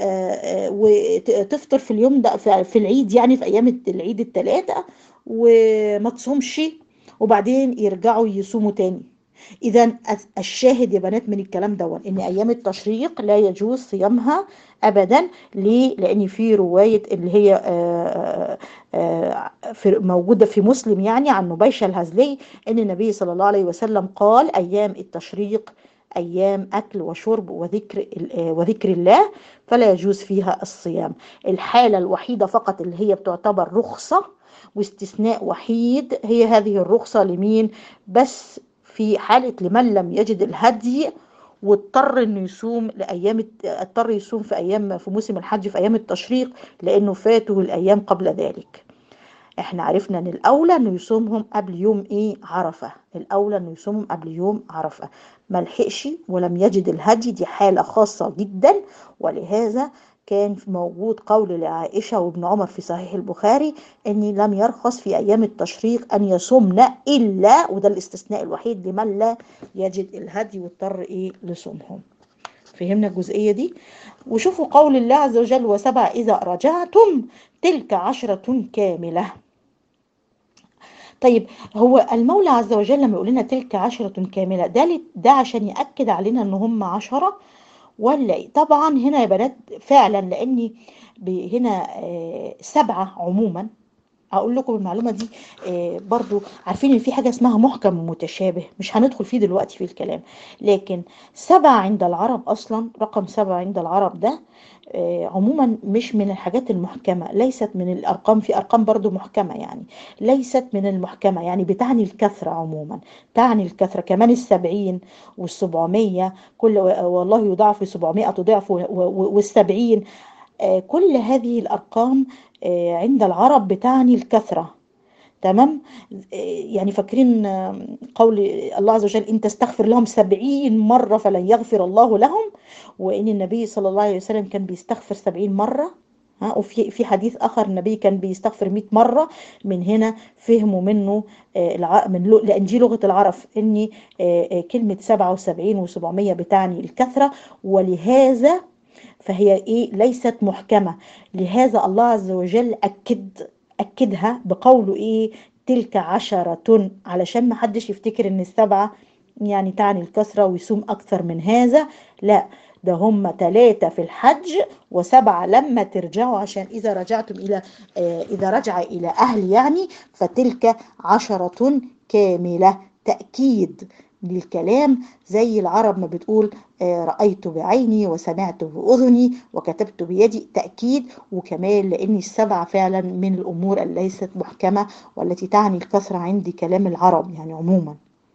وتفطر في اليوم ده في العيد يعني في ايام العيد الثلاثه وما تصومش وبعدين يرجعوا يصوموا تاني اذا الشاهد يا بنات من الكلام دون ان ايام التشريق لا يجوز صيامها ابدا ليه لان في روايه اللي هي آآ آآ في موجوده في مسلم يعني عن نبيشه الهزلي ان النبي صلى الله عليه وسلم قال ايام التشريق ايام اكل وشرب وذكر وذكر الله فلا يجوز فيها الصيام الحاله الوحيده فقط اللي هي بتعتبر رخصه واستثناء وحيد هي هذه الرخصه لمين بس في حالة لمن لم يجد الهدي واضطر انه يصوم لايام اضطر يصوم في ايام في موسم الحج في ايام التشريق لانه فاته الايام قبل ذلك احنا عرفنا ان الاولى انه يصومهم قبل يوم ايه عرفه الاولى انه يصومهم قبل يوم عرفه ما لحقش ولم يجد الهدي دي حاله خاصه جدا ولهذا كان موجود قول لعائشة وابن عمر في صحيح البخاري أن لم يرخص في أيام التشريق أن يصومن إلا وده الاستثناء الوحيد لمن لا يجد الهدي واضطر إيه لصومهم فهمنا الجزئية دي وشوفوا قول الله عز وجل وسبع إذا رجعتم تلك عشرة كاملة طيب هو المولى عز وجل لما يقول لنا تلك عشرة كاملة ده ده عشان يأكد علينا ان هم عشرة ولا إيه؟ طبعا هنا يا بنات فعلا لاني هنا سبعة عموما اقول لكم المعلومه دي برضو عارفين ان في حاجه اسمها محكم ومتشابه مش هندخل فيه دلوقتي في الكلام لكن سبعة عند العرب اصلا رقم سبعة عند العرب ده عموما مش من الحاجات المحكمة ليست من الأرقام في أرقام برضو محكمة يعني ليست من المحكمة يعني بتعني الكثرة عموما تعني الكثرة كمان السبعين والسبعمية كل والله يضاعف لسبعمائة تضاعف والسبعين كل هذه الأرقام عند العرب بتعني الكثرة تمام يعني فاكرين قول الله عز وجل إن تستغفر لهم سبعين مرة فلن يغفر الله لهم وإن النبي صلى الله عليه وسلم كان بيستغفر سبعين مرة ها وفي في حديث آخر النبي كان بيستغفر 100 مرة من هنا فهموا منه من لأن دي لغة العرب إن كلمة 77 و700 بتعني الكثرة ولهذا فهي ايه ليست محكمة لهذا الله عز وجل أكد أكدها بقوله ايه تلك عشرة علشان ما حدش يفتكر ان السبعة يعني تعني الكثرة ويصوم أكثر من هذا لا ده هم ثلاثة في الحج وسبعة لما ترجعوا عشان إذا رجعتم إلى آه إذا رجع إلى أهل يعني فتلك عشرة كاملة تأكيد للكلام زي العرب ما بتقول آه رأيت بعيني وسمعت بأذني وكتبت بيدي تأكيد وكمال لأن السبعة فعلا من الأمور اللي ليست محكمة والتي تعني الكثرة عند كلام العرب يعني عموما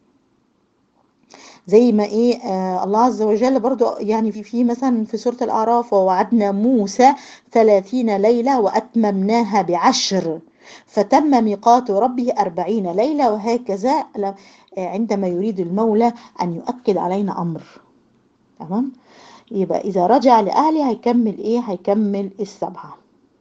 زي ما ايه آه الله عز وجل برضو يعني في في مثلا في سورة الأعراف ووعدنا موسى ثلاثين ليلة وأتممناها بعشر فتم ميقات ربه أربعين ليلة وهكذا عندما يريد المولى أن يؤكد علينا أمر تمام يبقى إذا رجع لأهله هيكمل إيه هيكمل السبعة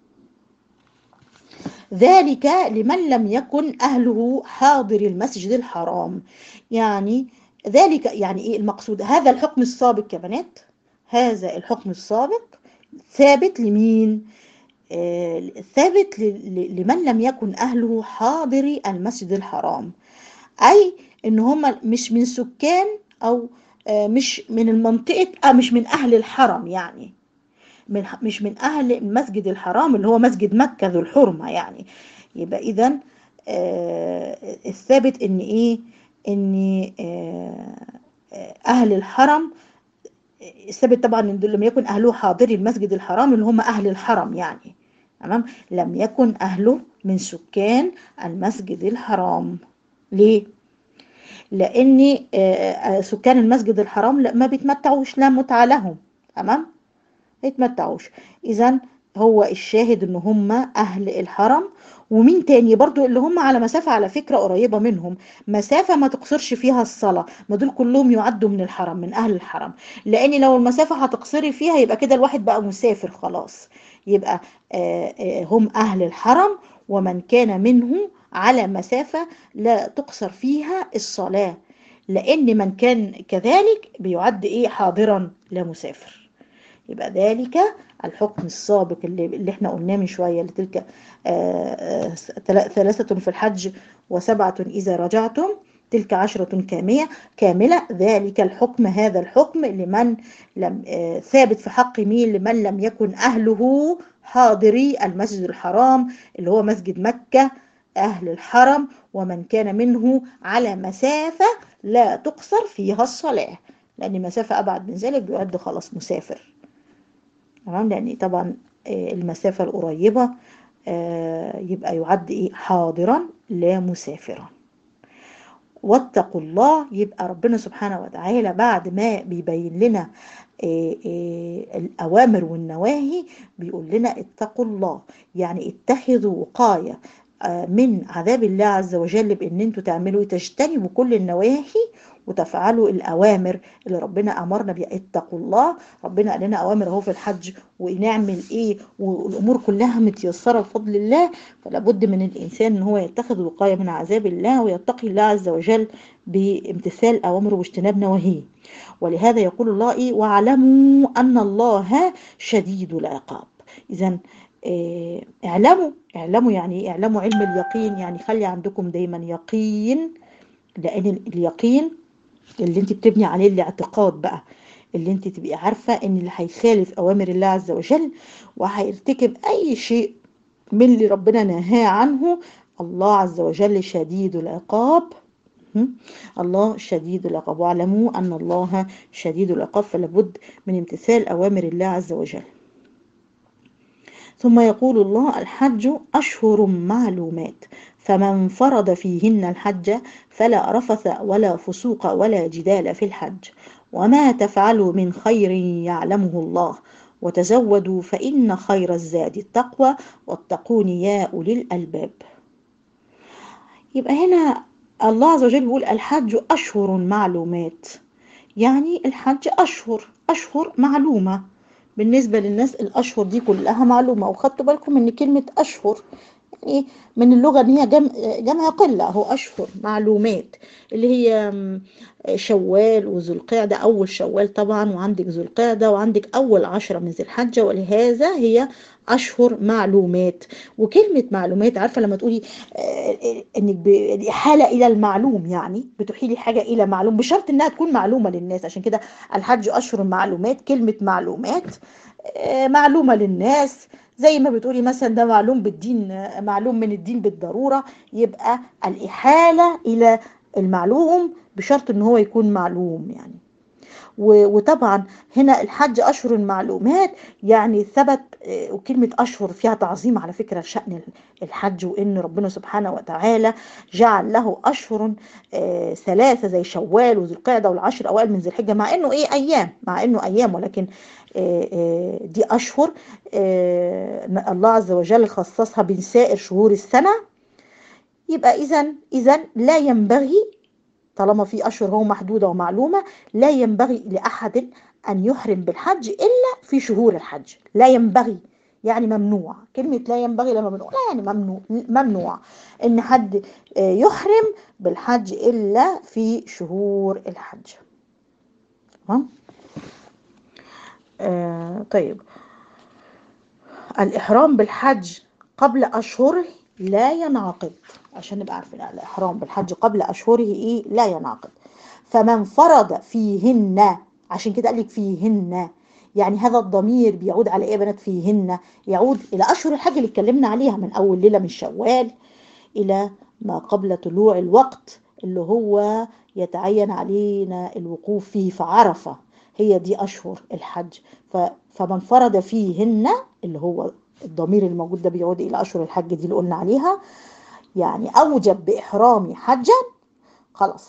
ذلك لمن لم يكن أهله حاضر المسجد الحرام يعني ذلك يعني إيه المقصود هذا الحكم السابق يا بنات هذا الحكم السابق ثابت لمين آه ثابت لمن لم يكن أهله حاضر المسجد الحرام أي إن هم مش من سكان أو آه مش من المنطقة آه مش من أهل الحرم يعني من مش من أهل المسجد الحرام اللي هو مسجد مكة ذو الحرمة يعني يبقى إذا الثابت إن إيه ان اهل الحرم الثابت طبعا ان لم يكن اهله حاضري المسجد الحرام اللي هم اهل الحرم يعني تمام لم يكن اهله من سكان المسجد الحرام ليه لان سكان المسجد الحرام ما بيتمتعوش لا متعه لهم تمام ما يتمتعوش اذا هو الشاهد ان هم اهل الحرم ومين تاني برضو اللي هم على مسافة على فكرة قريبة منهم مسافة ما تقصرش فيها الصلاة ما دول كلهم يعدوا من الحرم من أهل الحرم لأن لو المسافة هتقصري فيها يبقى كده الواحد بقى مسافر خلاص يبقى هم أهل الحرم ومن كان منه على مسافة لا تقصر فيها الصلاة لأن من كان كذلك بيعد إيه حاضرا لا مسافر يبقى ذلك الحكم السابق اللي, اللي احنا قلناه من شوية لتلك ثلاثة في الحج وسبعة إذا رجعتم تلك عشرة كامية كاملة ذلك الحكم هذا الحكم لمن لم ثابت في حق مين لمن لم يكن أهله حاضري المسجد الحرام اللي هو مسجد مكة أهل الحرم ومن كان منه على مسافة لا تقصر فيها الصلاة لأن مسافة أبعد من ذلك بيعد خلاص مسافر تمام لأن طبعا المسافة القريبة يبقى يعد إيه حاضرا لا مسافرا واتقوا الله يبقى ربنا سبحانه وتعالى بعد ما بيبين لنا الأوامر والنواهي بيقول لنا اتقوا الله يعني اتخذوا وقاية من عذاب الله عز وجل بان انتوا تعملوا تجتنبوا كل النواهي وتفعلوا الاوامر اللي ربنا امرنا بها اتقوا الله ربنا قال لنا اوامر اهو في الحج ونعمل ايه والامور كلها متيسره بفضل الله فلا بد من الانسان ان هو يتخذ وقايه من عذاب الله ويتقي الله عز وجل بامتثال اوامره واجتناب نواهيه ولهذا يقول الله إيه واعلموا ان الله شديد العقاب اذا اعلموا اعلموا يعني اعلموا علم اليقين يعني خلي عندكم دايما يقين لان اليقين اللي انت بتبني عليه الاعتقاد بقى اللي انت تبقي عارفة ان اللي هيخالف اوامر الله عز وجل وهيرتكب اي شيء من اللي ربنا نهاه عنه الله عز وجل شديد العقاب الله شديد العقاب واعلموا ان الله شديد العقاب فلابد من امتثال اوامر الله عز وجل ثم يقول الله الحج أشهر معلومات فمن فرض فيهن الحج فلا رفث ولا فسوق ولا جدال في الحج وما تفعلوا من خير يعلمه الله وتزودوا فإن خير الزاد التقوى واتقون يا أولي الألباب يبقى هنا الله عز وجل بيقول الحج أشهر معلومات يعني الحج أشهر أشهر معلومة بالنسبة للناس الأشهر دي كلها معلومة وخدتوا بالكم إن كلمة أشهر يعني من اللغة إن هي جمع, جمع قلة هو أشهر معلومات اللي هي شوال وذو القعدة أول شوال طبعا وعندك ذو القعدة وعندك أول عشرة من ذي الحجة ولهذا هي أشهر معلومات وكلمة معلومات عارفة لما تقولي إنك الإحالة إلى المعلوم يعني بتحيلي حاجة إلى معلوم بشرط إنها تكون معلومة للناس عشان كده الحج أشهر معلومات كلمة معلومات معلومة للناس زي ما بتقولي مثلا ده معلوم بالدين معلوم من الدين بالضرورة يبقى الإحالة إلى المعلوم بشرط ان هو يكون معلوم يعني وطبعا هنا الحج اشهر المعلومات يعني ثبت وكلمه اشهر فيها تعظيم على فكره شان الحج وان ربنا سبحانه وتعالى جعل له اشهر ثلاثه زي شوال وذو القعده والعشر اوائل من ذي الحجه مع انه ايه ايام مع انه ايام ولكن دي اشهر الله عز وجل خصصها بين سائر شهور السنه يبقى اذا اذا لا ينبغي طالما في أشهر هو محدودة ومعلومة لا ينبغي لأحد أن يحرم بالحج إلا في شهور الحج لا ينبغي يعني ممنوع كلمة لا ينبغي لا ممنوع لا يعني ممنوع ممنوع إن حد يحرم بالحج إلا في شهور الحج تمام آه طيب الإحرام بالحج قبل أشهره لا ينعقد عشان نبقى عارفين الإحرام بالحج قبل أشهره إيه لا ينعقد فمن فرض فيهن عشان كده قال لك فيهن يعني هذا الضمير بيعود على ايه يا بنات فيهن يعود الى اشهر الحج اللي اتكلمنا عليها من اول ليله من شوال الى ما قبل طلوع الوقت اللي هو يتعين علينا الوقوف فيه في عرفه هي دي اشهر الحج فمن فرض فيهن اللي هو الضمير الموجود ده بيعود الى اشهر الحج دي اللي قلنا عليها يعني اوجب باحرامي حجا خلاص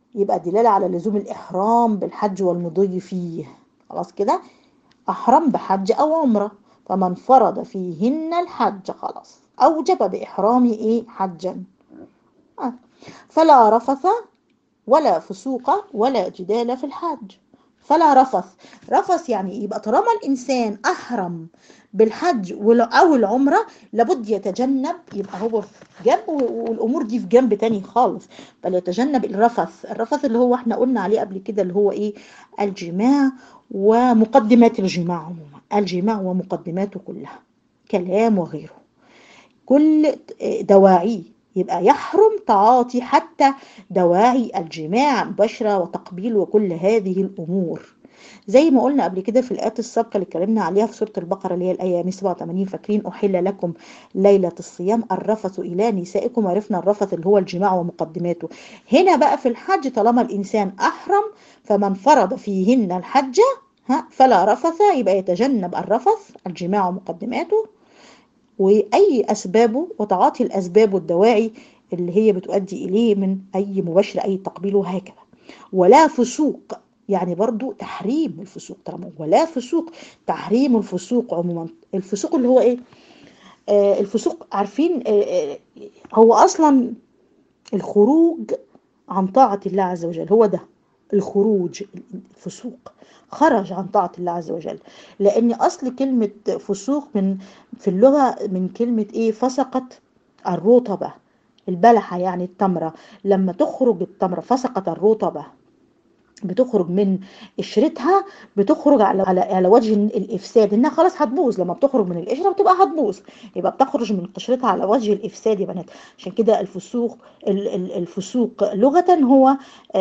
يبقى دلالة على لزوم الإحرام بالحج والمضي فيه خلاص كده أحرم بحج أو عمرة فمن فرض فيهن الحج خلاص أوجب بإحرامه إيه حجا آه. فلا رفث ولا فسوق ولا جدال في الحج فلا رفث رفث يعني يبقى طالما الإنسان أحرم بالحج أو العمرة لابد يتجنب يبقى هو في جنب والأمور دي في جنب تاني خالص بل يتجنب الرفث الرفث اللي هو احنا قلنا عليه قبل كده اللي هو ايه الجماع ومقدمات الجماع عموما الجماع ومقدماته كلها كلام وغيره كل دواعيه يبقى يحرم تعاطي حتى دواعي الجماع مباشرة وتقبيل وكل هذه الأمور زي ما قلنا قبل كده في الآيات السابقة اللي اتكلمنا عليها في سورة البقرة اللي هي الآية 87 فاكرين أحل لكم ليلة الصيام الرفث إلى نسائكم عرفنا الرفث اللي هو الجماع ومقدماته هنا بقى في الحج طالما الإنسان أحرم فمن فرض فيهن الحج ها فلا رفث يبقى يتجنب الرفث الجماع ومقدماته وأي أسبابه وتعاطي الأسباب والدواعي اللي هي بتؤدي إليه من أي مباشرة أي تقبيل وهكذا ولا فسوق يعني برضو تحريم الفسوق طالما ولا فسوق تحريم الفسوق عموما الفسوق اللي هو ايه آه الفسوق عارفين آه آه هو اصلا الخروج عن طاعة الله عز وجل هو ده الخروج الفسوق خرج عن طاعة الله عز وجل لأن أصل كلمة فسوق من في اللغة من كلمة إيه فسقت الرطبة البلحة يعني التمرة لما تخرج التمرة فسقت الرطبة بتخرج من قشرتها بتخرج على على على وجه الافساد انها خلاص هتبوظ لما بتخرج من القشره بتبقى هتبوظ يبقى بتخرج من قشرتها على وجه الافساد يا بنات عشان كده الفسوق الفسوق لغه هو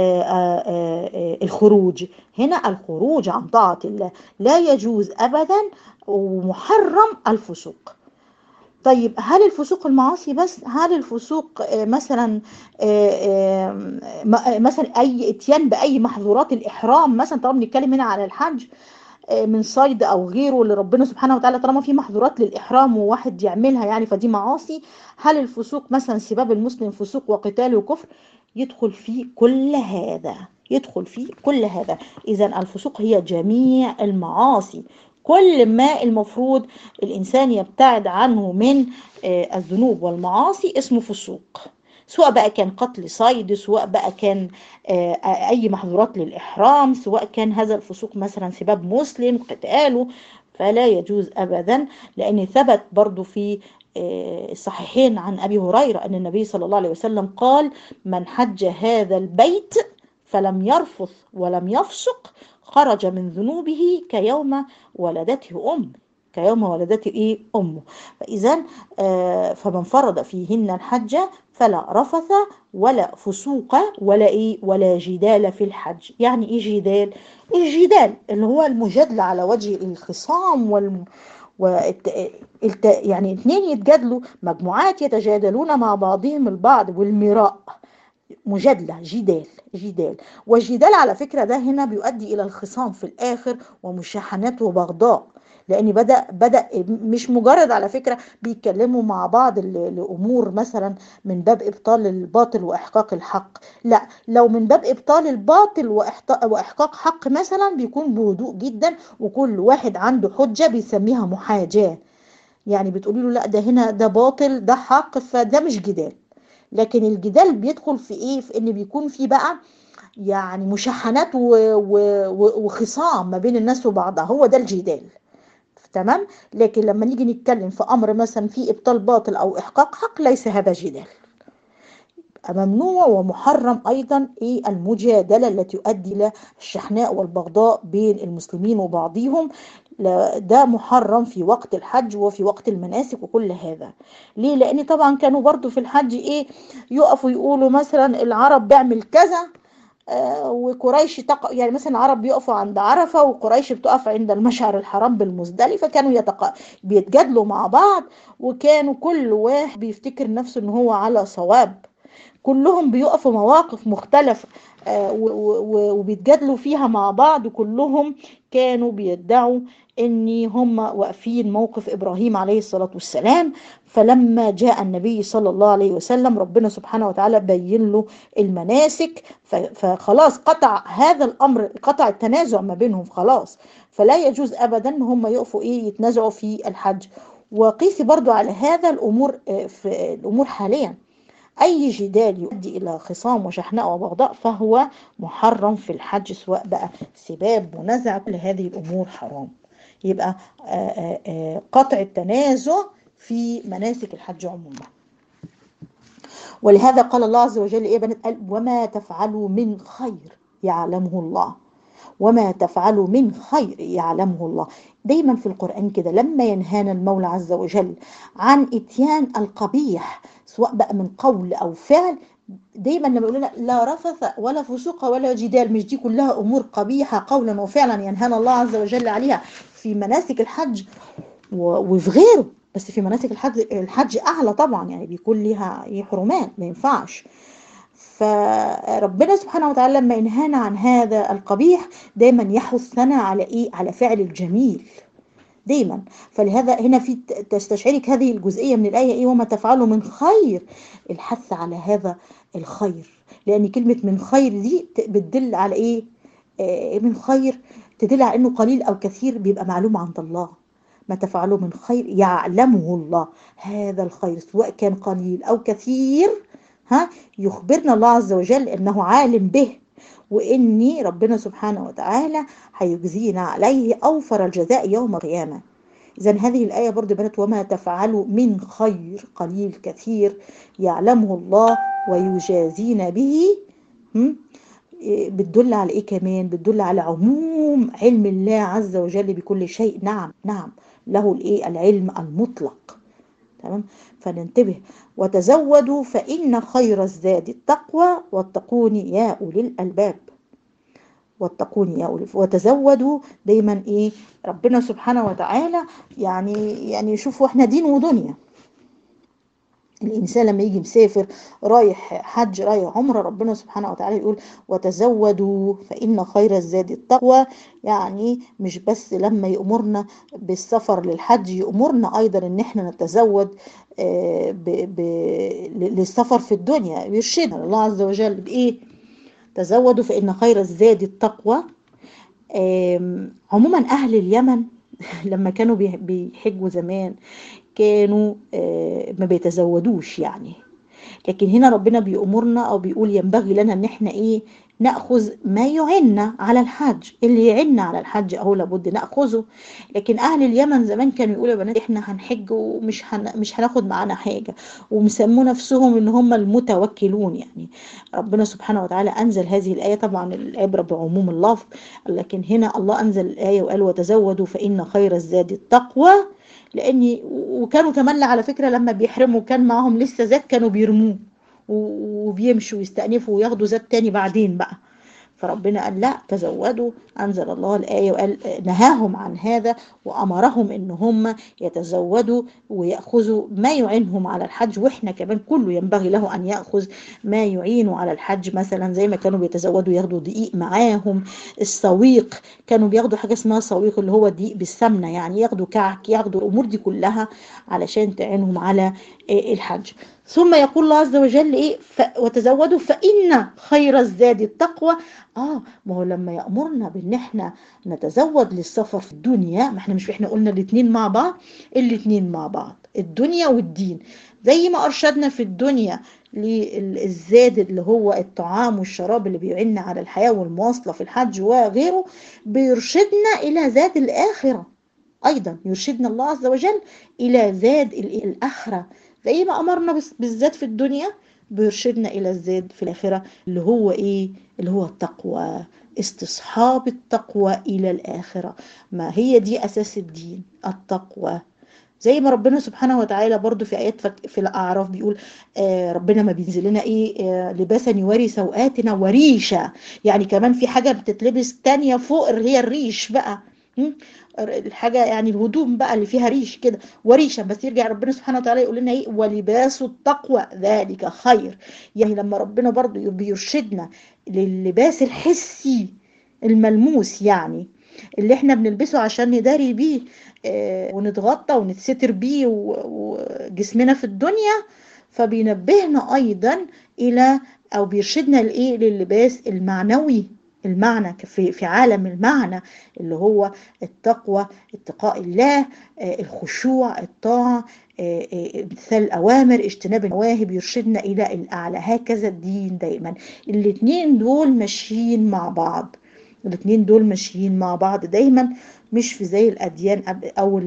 الخروج هنا الخروج عن طاعه الله لا يجوز ابدا ومحرم الفسوق طيب هل الفسوق المعاصي بس هل الفسوق مثلا مثلا اي اتيان باي محظورات الاحرام مثلا طالما بنتكلم هنا على الحج من صيد او غيره اللي ربنا سبحانه وتعالى طالما في محظورات للاحرام وواحد يعملها يعني فدي معاصي هل الفسوق مثلا سباب المسلم فسوق وقتال وكفر يدخل فيه كل هذا يدخل فيه كل هذا اذا الفسوق هي جميع المعاصي كل ما المفروض الإنسان يبتعد عنه من الذنوب والمعاصي اسمه فسوق سواء بقى كان قتل صيد سواء بقى كان أي محظورات للإحرام سواء كان هذا الفسوق مثلا سباب مسلم قتاله فلا يجوز أبدا لأن ثبت برضو في الصحيحين عن أبي هريرة أن النبي صلى الله عليه وسلم قال من حج هذا البيت فلم يرفث ولم يفسق خرج من ذنوبه كيوم ولدته أم كيوم ولدته إيه أمه فإذا آه فمن فرض فيهن الحج فلا رفث ولا فسوق ولا إيه ولا جدال في الحج يعني إيه جدال الجدال اللي هو المجادلة على وجه الخصام والم والت... الت... يعني اثنين يتجادلوا مجموعات يتجادلون مع بعضهم البعض والمراء مجادلة جدال جدال والجدال على فكرة ده هنا بيؤدي إلى الخصام في الآخر ومشاحنات وبغضاء لأن بدأ بدأ مش مجرد على فكرة بيتكلموا مع بعض لأمور مثلا من باب إبطال الباطل وإحقاق الحق لا لو من باب إبطال الباطل وإحقاق حق مثلا بيكون بهدوء جدا وكل واحد عنده حجة بيسميها محاجاة يعني بتقولي له لا ده هنا ده باطل ده حق فده مش جدال لكن الجدال بيدخل في ايه في ان بيكون في بقى يعني مشاحنات وخصام ما بين الناس وبعضها هو ده الجدال تمام لكن لما نيجي نتكلم في امر مثلا في ابطال باطل او احقاق حق ليس هذا جدال ممنوع ومحرم ايضا ايه المجادله التي تؤدي الى الشحناء والبغضاء بين المسلمين وبعضهم ده محرم في وقت الحج وفي وقت المناسك وكل هذا ليه لان طبعا كانوا برضو في الحج ايه يقفوا يقولوا مثلا العرب بيعمل كذا آه وقريش تق... يعني مثلا العرب بيقفوا عند عرفة وقريش بتقف عند المشعر الحرام بالمزدلفة كانوا يتق... بيتجادلوا مع بعض وكانوا كل واحد بيفتكر نفسه ان هو على صواب كلهم بيقفوا مواقف مختلفة آه، و- و- و- وبيتجادلوا فيها مع بعض كلهم كانوا بيدعوا ان هم واقفين موقف ابراهيم عليه الصلاه والسلام فلما جاء النبي صلى الله عليه وسلم ربنا سبحانه وتعالى بين له المناسك ف- فخلاص قطع هذا الامر قطع التنازع ما بينهم خلاص فلا يجوز ابدا ان هم يقفوا ايه يتنازعوا في الحج وقيسي برضو على هذا الامور آه، في الامور حاليا أي جدال يؤدي إلى خصام وشحناء وبغضاء فهو محرم في الحج سواء بقى سباب ونزع كل هذه الأمور حرام يبقى آه، آه، آه، قطع التنازع في مناسك الحج عموما ولهذا قال الله عز وجل إيه يا بنات قال وما تفعلوا من خير يعلمه الله وما تفعلوا من خير يعلمه الله دايما في القرآن كده لما ينهانا المولى عز وجل عن اتيان القبيح سواء بقى من قول او فعل دايما لما يقول لنا لا رفث ولا فسوق ولا جدال مش دي كلها امور قبيحه قولا وفعلا ينهانا الله عز وجل عليها في مناسك الحج و- وفي غيره بس في مناسك الحج الحج اعلى طبعا يعني بيكون ليها إيه حرمات ما ينفعش فربنا سبحانه وتعالى لما ينهانا عن هذا القبيح دايما يحثنا على ايه على فعل الجميل دايما فلهذا هنا في ت- تستشعرك هذه الجزئيه من الايه ايه وما تفعلوا من خير الحث على هذا الخير لان كلمه من خير دي ت- بتدل على ايه آه، من خير تدل على انه قليل او كثير بيبقى معلوم عند الله ما تفعلوا من خير يعلمه الله هذا الخير سواء كان قليل او كثير ها يخبرنا الله عز وجل انه عالم به واني ربنا سبحانه وتعالى هيجزينا عليه اوفر الجزاء يوم القيامه اذا هذه الايه برضو بنات وما تفعلوا من خير قليل كثير يعلمه الله ويجازينا به هم؟ إيه بتدل على ايه كمان بتدل على عموم علم الله عز وجل بكل شيء نعم نعم له الايه العلم المطلق تمام فننتبه وتزودوا فإن خير الزاد التقوى واتقون يا أولي الألباب واتقون يا أولي وتزودوا دايما إيه ربنا سبحانه وتعالى يعني يعني شوفوا احنا دين ودنيا الإنسان لما يجي مسافر رايح حج رايح عمرة ربنا سبحانه وتعالى يقول وتزودوا فإن خير الزاد التقوى يعني مش بس لما يأمرنا بالسفر للحج يأمرنا أيضا إن احنا نتزود آه، ب ب للسفر في الدنيا يرشدنا الله عز وجل بإيه تزودوا فإن خير الزاد التقوى آم، عموما أهل اليمن لما كانوا بي- بيحجوا زمان كانوا آه، ما بيتزودوش يعني لكن هنا ربنا بيأمرنا او بيقول ينبغي لنا ان احنا ايه ناخذ ما يعنا على الحج اللي يعنا على الحج اهو لابد ناخذه لكن اهل اليمن زمان كانوا يقولوا يا بنات احنا هنحج ومش هن... مش هناخد معانا حاجه ومسموا نفسهم ان هم المتوكلون يعني ربنا سبحانه وتعالى انزل هذه الايه طبعا العبره بعموم اللفظ لكن هنا الله انزل الايه وقال وتزودوا فان خير الزاد التقوى لاني وكانوا كمان على فكره لما بيحرموا كان معاهم لسه زاد كانوا بيرموه و- وبيمشوا ويستأنفوا وياخدوا زاد تاني بعدين بقى فربنا قال لا تزودوا أنزل الله الآية وقال نهاهم عن هذا وأمرهم إن هم يتزودوا ويأخذوا ما يعينهم على الحج وإحنا كمان كله ينبغي له أن يأخذ ما يعينه على الحج مثلا زي ما كانوا بيتزودوا ياخدوا دقيق معاهم السويق كانوا بياخدوا حاجة اسمها سويق اللي هو دقيق بالسمنة يعني ياخدوا كعك ياخدوا الأمور دي كلها علشان تعينهم على آه، الحج ثم يقول الله عز وجل ايه ف... وتزودوا فإن خير الزاد التقوى اه ما هو لما يأمرنا بان احنا نتزود للسفر في الدنيا ما احنا مش احنا قلنا الاتنين مع بعض الاتنين مع بعض الدنيا والدين زي ما ارشدنا في الدنيا للزاد اللي هو الطعام والشراب اللي بيعن على الحياة والمواصلة في الحج وغيره بيرشدنا إلى زاد الآخرة أيضا يرشدنا الله عز وجل إلى زاد ال- الآخرة زي ما أمرنا بس- بالزاد في الدنيا بيرشدنا إلى الزاد في الآخرة اللي هو إيه اللي هو التقوى استصحاب التقوى إلى الآخرة ما هي دي أساس الدين التقوى زي ما ربنا سبحانه وتعالى برضو في آيات فك- في الأعراف بيقول آه ربنا ما بينزل لنا إيه آه لباسا يواري سوآتنا وريشة يعني كمان في حاجة بتتلبس تانية فوق اللي هي الريش بقى هم؟ الحاجة يعني الهدوم بقى اللي فيها ريش كده وريشة بس يرجع ربنا سبحانه وتعالى يقول لنا ايه ولباس التقوى ذلك خير يعني لما ربنا برضو بيرشدنا للباس الحسي الملموس يعني اللي احنا بنلبسه عشان نداري بيه اه ونتغطى ونتستر بيه وجسمنا في الدنيا فبينبهنا ايضا الى او بيرشدنا لايه للباس المعنوي المعنى في في عالم المعنى اللي هو التقوى اتقاء الله الخشوع الطاعه امتثال الاوامر اجتناب النواهي بيرشدنا الى الاعلى هكذا الدين دايما الاثنين دول ماشيين مع بعض الاثنين دول ماشيين مع بعض دايما مش في زي الاديان او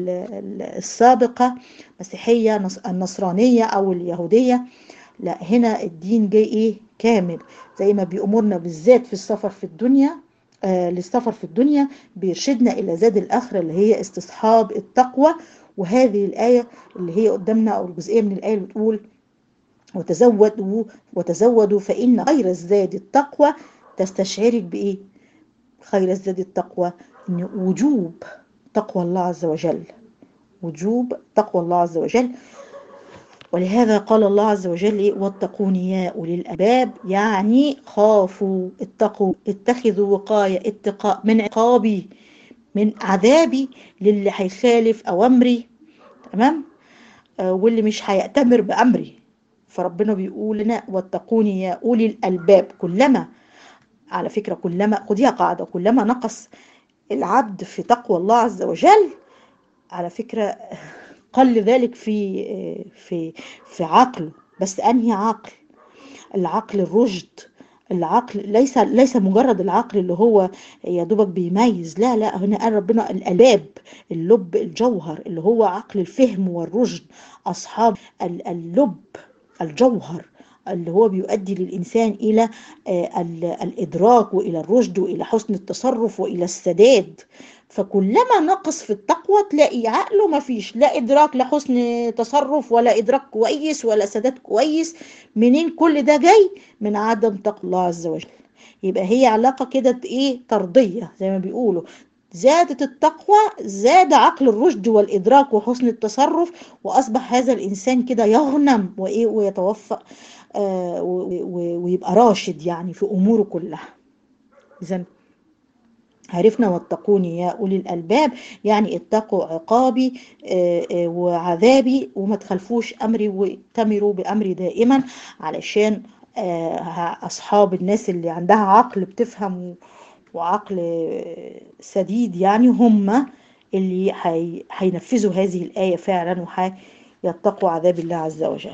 السابقه مسيحيه النصرانيه او اليهوديه لا هنا الدين جاي ايه كامل زي ما بيأمرنا بالذات في السفر في الدنيا آه للسفر في الدنيا بيرشدنا إلى زاد الآخرة اللي هي استصحاب التقوى وهذه الآية اللي هي قدامنا أو الجزئية من الآية اللي بتقول وتزودوا وتزودوا فإن خير الزاد التقوى تستشعرك بإيه؟ خير الزاد التقوى إن وجوب تقوى الله عز وجل وجوب تقوى الله عز وجل ولهذا قال الله عز وجل واتقوني يا أولي الألباب يعني خافوا اتقوا اتخذوا وقاية اتقاء من عقابي من عذابي للي هيخالف أوامري تمام آه واللي مش هيأتمر بأمري فربنا بيقول لنا واتقوني يا أولي الألباب كلما على فكرة كلما خديها قاعدة كلما نقص العبد في تقوى الله عز وجل على فكرة قل ذلك في في في عقله بس انهي عقل العقل الرشد العقل ليس ليس مجرد العقل اللي هو يا دوبك بيميز لا لا هنا قال ربنا الالباب اللب الجوهر اللي هو عقل الفهم والرشد اصحاب اللب الجوهر اللي هو بيؤدي للإنسان إلى الإدراك وإلى الرشد وإلى حسن التصرف وإلى السداد فكلما نقص في التقوى تلاقي عقله ما فيش لا إدراك لا حسن تصرف ولا إدراك كويس ولا سداد كويس منين كل ده جاي من عدم تقوى الله عز وجل يبقى هي علاقة كده إيه طردية زي ما بيقولوا زادت التقوى زاد عقل الرشد والإدراك وحسن التصرف وأصبح هذا الإنسان كده يغنم وإيه ويتوفق آه ويبقى راشد يعني في أموره كلها إذا عرفنا واتقوني يا أولي الألباب يعني اتقوا عقابي آه آه وعذابي وما تخلفوش أمري واتمروا بأمري دائما علشان أصحاب الناس اللي عندها عقل بتفهم وعقل سديد يعني هم اللي هينفذوا هذه الآية فعلا وهيتقوا عذاب الله عز وجل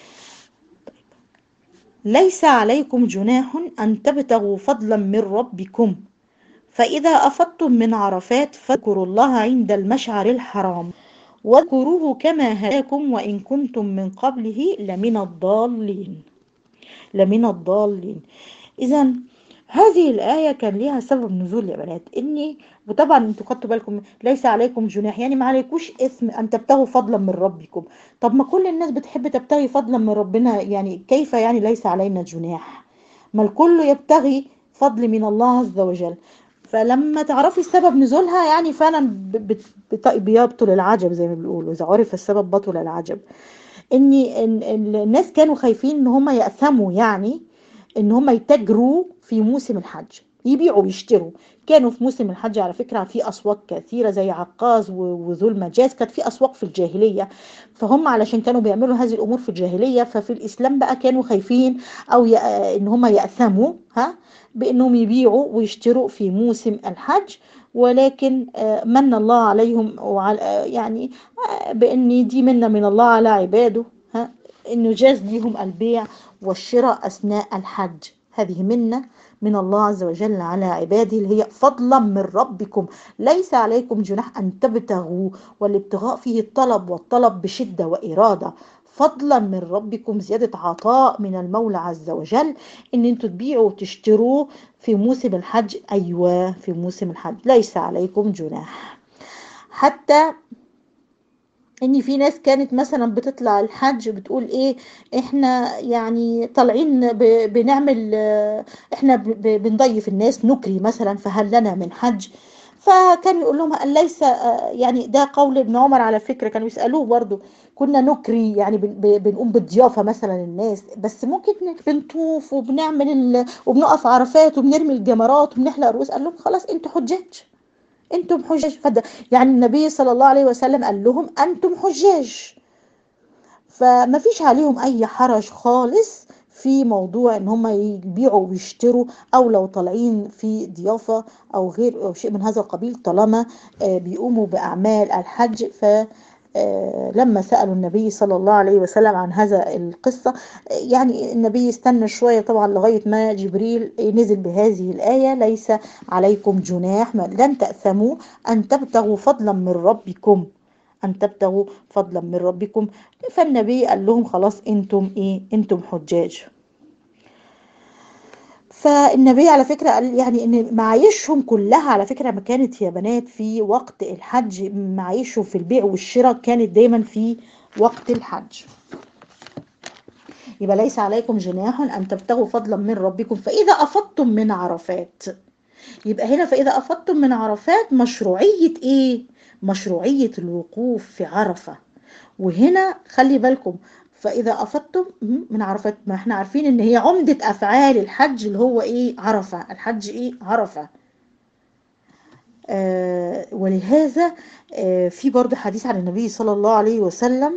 ليس عليكم جناح أن تبتغوا فضلا من ربكم فإذا أفضتم من عرفات فاذكروا الله عند المشعر الحرام واذكروه كما هداكم وإن كنتم من قبله لمن الضالين لمن الضالين إذا هذه الآية كان ليها سبب نزول يا بنات إني وطبعا انتوا خدتوا بالكم ليس عليكم جناح يعني ما عليكوش اسم أن تبتغوا فضلا من ربكم طب ما كل الناس بتحب تبتغي فضلا من ربنا يعني كيف يعني ليس علينا جناح ما الكل يبتغي فضل من الله عز وجل فلما تعرفي السبب نزولها يعني فعلا بيبطل العجب زي ما بيقولوا إذا عرف السبب بطل العجب إني إن الناس كانوا خايفين إن هم يأثموا يعني ان هم يتاجروا في موسم الحج يبيعوا ويشتروا كانوا في موسم الحج على فكرة في أسواق كثيرة زي عكاظ وذو المجاز كانت في أسواق في الجاهلية فهم علشان كانوا بيعملوا هذه الأمور في الجاهلية ففي الإسلام بقى كانوا خايفين أو ي... إن هم يأثموا ها بأنهم يبيعوا ويشتروا في موسم الحج ولكن من الله عليهم وعلى يعني بأن دي منا من الله على عباده ها انه جاز ليهم البيع والشراء اثناء الحج هذه منه من الله عز وجل على عباده اللي هي فضلا من ربكم ليس عليكم جناح ان تبتغوا والابتغاء فيه الطلب والطلب بشده واراده فضلا من ربكم زيادة عطاء من المولى عز وجل ان انتوا تبيعوا وتشتروا في موسم الحج ايوه في موسم الحج ليس عليكم جناح حتى ان في ناس كانت مثلا بتطلع الحج بتقول ايه احنا يعني طالعين بنعمل احنا بنضيف الناس نكري مثلا فهل لنا من حج فكان يقول لهم ليس يعني ده قول ابن عمر على فكره كانوا يسالوه برضه كنا نكري يعني بنقوم بالضيافه مثلا الناس بس ممكن بنطوف وبنعمل ال... وبنقف عرفات وبنرمي الجمرات وبنحلق رؤوس قال لهم خلاص انتوا حجاج انتم حجاج فده يعني النبي صلى الله عليه وسلم قال لهم انتم حجاج فما فيش عليهم اي حرج خالص في موضوع ان هم يبيعوا ويشتروا او لو طالعين في ضيافه او غير أو شيء من هذا القبيل طالما بيقوموا باعمال الحج ف لما سألوا النبي صلى الله عليه وسلم عن هذا القصة يعني النبي استنى شوية طبعا لغاية ما جبريل نزل بهذه الآية ليس عليكم جناح لن تأثموا أن تبتغوا فضلا من ربكم أن تبتغوا فضلا من ربكم فالنبي قال لهم خلاص انتم ايه انتم حجاج فالنبي على فكرة قال يعني ان معايشهم كلها على فكرة ما كانت يا بنات في وقت الحج معايشهم في البيع والشراء كانت دايما في وقت الحج يبقى ليس عليكم جناح ان تبتغوا فضلا من ربكم فاذا افضتم من عرفات يبقى هنا فاذا افضتم من عرفات مشروعية ايه مشروعية الوقوف في عرفة وهنا خلي بالكم فإذا أفضتم من عرفات ما احنا عارفين ان هي عمدة أفعال الحج اللي هو ايه عرفة الحج ايه عرفة آه ولهذا آه في برضه حديث عن النبي صلى الله عليه وسلم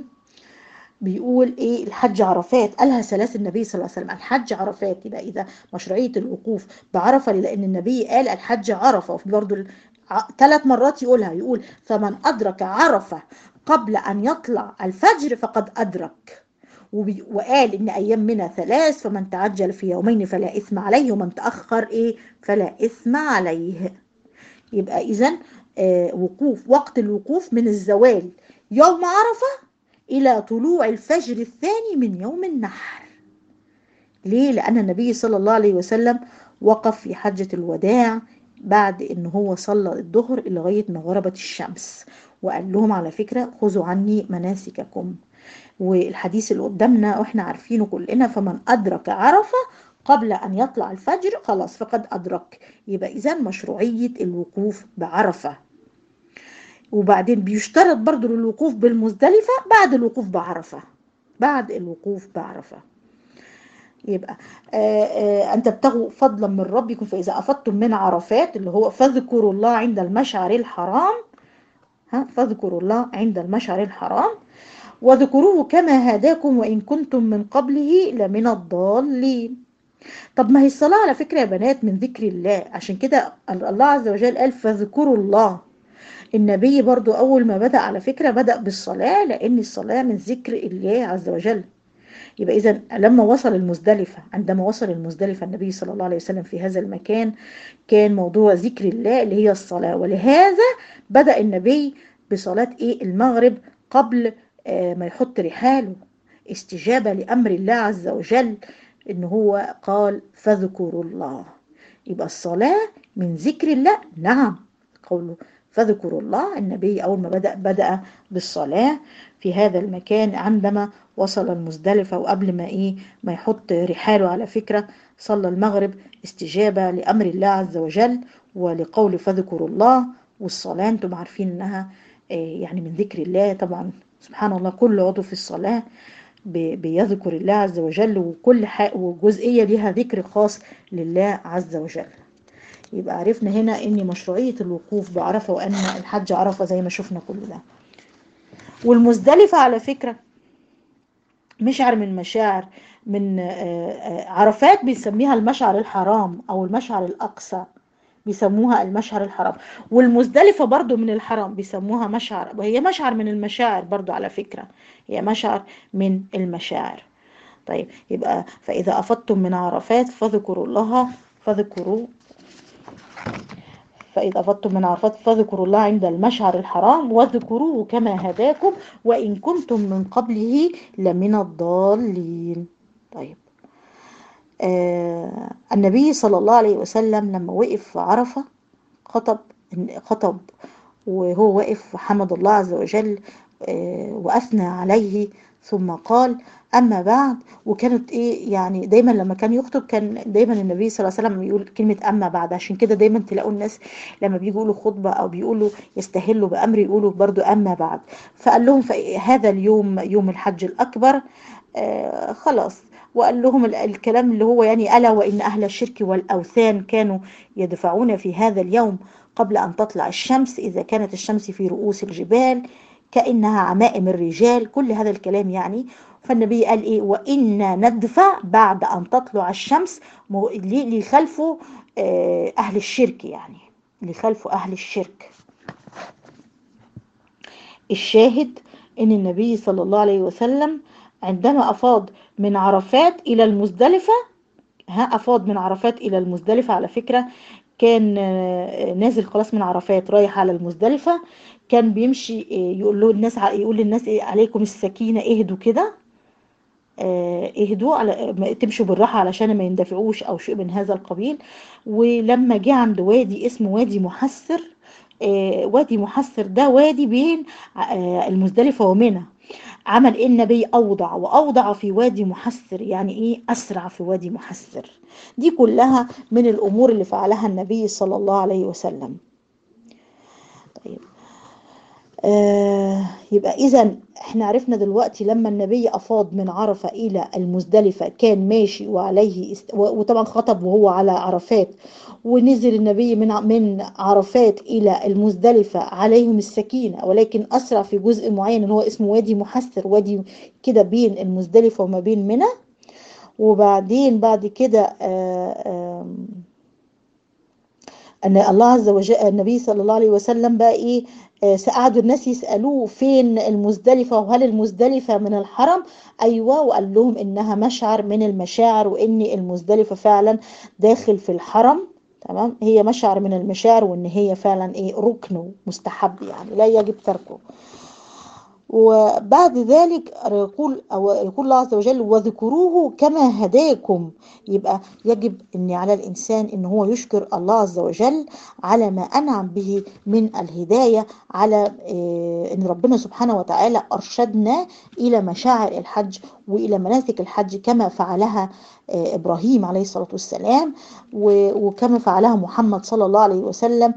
بيقول ايه الحج عرفات قالها ثلاث النبي صلى الله عليه وسلم الحج عرفات يبقى اذا مشروعيه الوقوف بعرفه لان النبي قال الحج عرفه وفي برضه ثلاث مرات يقولها يقول فمن أدرك عرفة قبل أن يطلع الفجر فقد أدرك وقال إن أيام منها ثلاث فمن تعجل في يومين فلا إثم عليه ومن تأخر إيه فلا إثم عليه يبقى إذا آه وقوف وقت الوقوف من الزوال يوم عرفة إلى طلوع الفجر الثاني من يوم النحر ليه؟ لأن النبي صلى الله عليه وسلم وقف في حجة الوداع بعد ان هو صلى الظهر لغايه ما غربت الشمس وقال لهم على فكره خذوا عني مناسككم والحديث اللي قدامنا واحنا عارفينه كلنا فمن ادرك عرفه قبل ان يطلع الفجر خلاص فقد ادرك يبقى اذا مشروعيه الوقوف بعرفه وبعدين بيشترط برضو للوقوف بالمزدلفه بعد الوقوف بعرفه بعد الوقوف بعرفه يبقى آآ آآ أن تبتغوا فضلا من ربكم فإذا أفضتم من عرفات اللي هو فاذكروا الله عند المشعر الحرام ها فاذكروا الله عند المشعر الحرام وذكروه كما هداكم وإن كنتم من قبله لمن الضالين طب ما هي الصلاة على فكرة يا بنات من ذكر الله عشان كده الله عز وجل قال فاذكروا الله النبي برضو أول ما بدأ على فكرة بدأ بالصلاة لأن الصلاة من ذكر الله عز وجل يبقى إذا لما وصل المزدلفة عندما وصل المزدلفة النبي صلى الله عليه وسلم في هذا المكان كان موضوع ذكر الله اللي هي الصلاة ولهذا بدأ النبي بصلاة إيه المغرب قبل آه ما يحط رحاله استجابة لأمر الله عز وجل إن هو قال فاذكروا الله يبقى الصلاة من ذكر الله نعم قوله فاذكروا الله النبي أول ما بدأ بدأ بالصلاة في هذا المكان عندما وصل المزدلفة وقبل ما إيه ما يحط رحاله على فكرة صلى المغرب استجابة لأمر الله عز وجل ولقول فاذكروا الله والصلاة أنتم عارفين إنها يعني من ذكر الله طبعا سبحان الله كل عضو في الصلاة بيذكر الله عز وجل وكل وجزئية لها ذكر خاص لله عز وجل يبقى عرفنا هنا ان مشروعية الوقوف بعرفة وان الحج عرفة زي ما شفنا كل ده والمزدلفة على فكرة مشعر من مشاعر من عرفات بنسميها المشعر الحرام او المشعر الاقصى بيسموها المشعر الحرام والمزدلفة برضو من الحرام بيسموها مشعر وهي مشعر من المشاعر برضو على فكرة هي مشعر من المشاعر طيب يبقى فإذا أفضتم من عرفات فاذكروا الله فاذكروا فإذا أفضتم من عرفات فاذكروا الله عند المشعر الحرام واذكروه كما هداكم وإن كنتم من قبله لمن الضالين طيب آه النبي صلى الله عليه وسلم لما وقف في عرفة خطب خطب وهو واقف حمد الله عز وجل آه وأثنى عليه ثم قال أما بعد وكانت إيه يعني دايما لما كان يخطب كان دايما النبي صلى الله عليه وسلم يقول كلمة أما بعد عشان كده دايما تلاقوا الناس لما بيجوا يقولوا خطبة أو بيقولوا يستهلوا بأمر يقولوا برضو أما بعد فقال لهم هذا اليوم يوم الحج الأكبر آه خلاص وقال لهم الكلام اللي هو يعني ألا وإن أهل الشرك والأوثان كانوا يدفعون في هذا اليوم قبل أن تطلع الشمس إذا كانت الشمس في رؤوس الجبال كأنها عمائم الرجال كل هذا الكلام يعني فالنبي قال إيه وإنا ندفع بعد أن تطلع الشمس لخلفه أهل الشرك يعني لخلفه أهل الشرك الشاهد إن النبي صلى الله عليه وسلم عندما أفاض من عرفات إلى المزدلفة ها أفاض من عرفات إلى المزدلفة على فكرة كان نازل خلاص من عرفات رايح على المزدلفة كان بيمشي يقول له الناس يقول للناس إيه عليكم السكينة اهدوا كده اهدوا على تمشوا بالراحة علشان ما يندفعوش أو شيء من هذا القبيل ولما جه عند وادي اسمه وادي محسر وادي محسر ده وادي بين المزدلفة ومنى عمل ايه النبي اوضع واوضع في وادي محسر يعني ايه اسرع في وادي محسر دي كلها من الامور اللي فعلها النبي صلى الله عليه وسلم طيب آه يبقى اذا احنا عرفنا دلوقتي لما النبي افاض من عرفه الى المزدلفه كان ماشي وعليه است... وطبعا خطب وهو على عرفات ونزل النبي من من عرفات الى المزدلفه عليهم السكينه ولكن اسرع في جزء معين اللي هو اسمه وادي محسر وادي كده بين المزدلفه وما بين منى وبعدين بعد كده ان الله عز وجل النبي صلى الله عليه وسلم بقى ايه سقعدوا الناس يسألوه فين المزدلفة وهل المزدلفة من الحرم أيوة وقال لهم إنها مشعر من المشاعر وإن المزدلفة فعلا داخل في الحرم تمام هي مشعر من المشاعر وإن هي فعلا إيه ركن مستحب يعني لا يجب تركه وبعد ذلك يقول أو يقول الله عز وجل وذكروه كما هداكم يبقى يجب ان على الانسان ان هو يشكر الله عز وجل على ما انعم به من الهدايه على ان ربنا سبحانه وتعالى ارشدنا الى مشاعر الحج والى مناسك الحج كما فعلها ابراهيم عليه الصلاه والسلام وكما فعلها محمد صلى الله عليه وسلم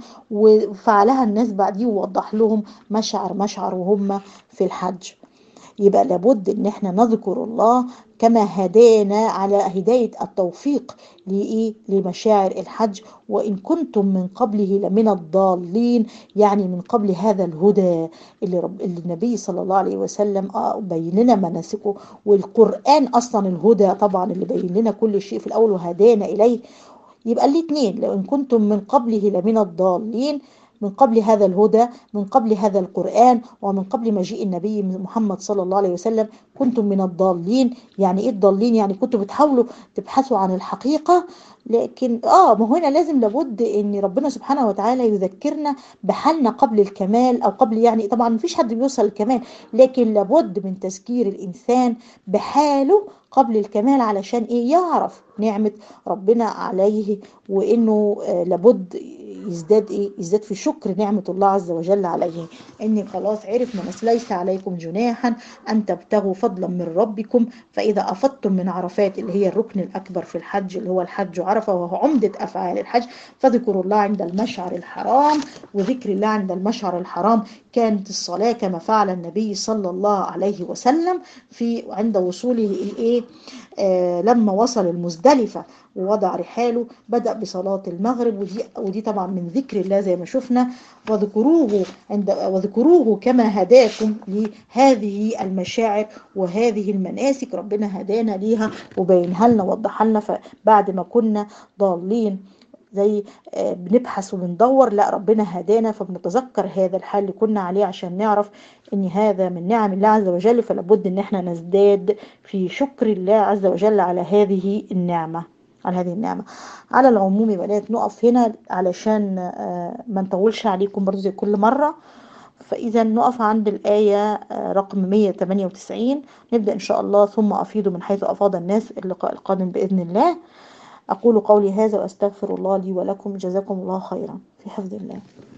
وفعلها الناس بعديه ووضح لهم مشعر مشعر وهم في الحج يبقى لابد ان احنا نذكر الله كما هدانا على هداية التوفيق لإيه لمشاعر الحج وإن كنتم من قبله لمن الضالين يعني من قبل هذا الهدى اللي, رب اللي النبي صلى الله عليه وسلم بين لنا مناسكه والقرآن أصلا الهدى طبعا اللي بين لنا كل شيء في الأول وهدانا إليه يبقى الاثنين لو إن كنتم من قبله لمن الضالين من قبل هذا الهدى من قبل هذا القرآن ومن قبل مجيء النبي محمد صلى الله عليه وسلم كنتم من الضالين يعني ايه الضالين يعني كنتوا بتحاولوا تبحثوا عن الحقيقة لكن اه ما هنا لازم لابد ان ربنا سبحانه وتعالى يذكرنا بحالنا قبل الكمال او قبل يعني طبعا مفيش حد بيوصل للكمال لكن لابد من تذكير الانسان بحاله قبل الكمال علشان ايه يعرف نعمة ربنا عليه وانه آه لابد يزداد ايه يزداد في شكر نعمة الله عز وجل عليه اني خلاص عرف من ليس عليكم جناحا ان تبتغوا فضلا من ربكم فاذا افضتم من عرفات اللي هي الركن الاكبر في الحج اللي هو الحج عرفة وهو عمدة افعال الحج فذكروا الله عند المشعر الحرام وذكر الله عند المشعر الحرام كانت الصلاة كما فعل النبي صلى الله عليه وسلم في عند وصوله الايه آه لما وصل المزدلفة ووضع رحاله بدأ بصلاة المغرب ودي, ودي طبعا من ذكر الله زي ما شفنا وذكروه عند وذكروه كما هداكم لهذه المشاعر وهذه المناسك ربنا هدانا ليها وبينها لنا ووضحها لنا بعد ما كنا ضالين زي بنبحث وبندور لا ربنا هدانا فبنتذكر هذا الحال اللي كنا عليه عشان نعرف ان هذا من نعم الله عز وجل فلابد ان احنا نزداد في شكر الله عز وجل على هذه النعمه على هذه النعمة على العموم بنات نقف هنا علشان ما نطولش عليكم برضو زي كل مرة فإذا نقف عند الآية رقم 198 نبدأ إن شاء الله ثم أفيض من حيث أفاض الناس اللقاء القادم بإذن الله أقول قولي هذا وأستغفر الله لي ولكم جزاكم الله خيرا في حفظ الله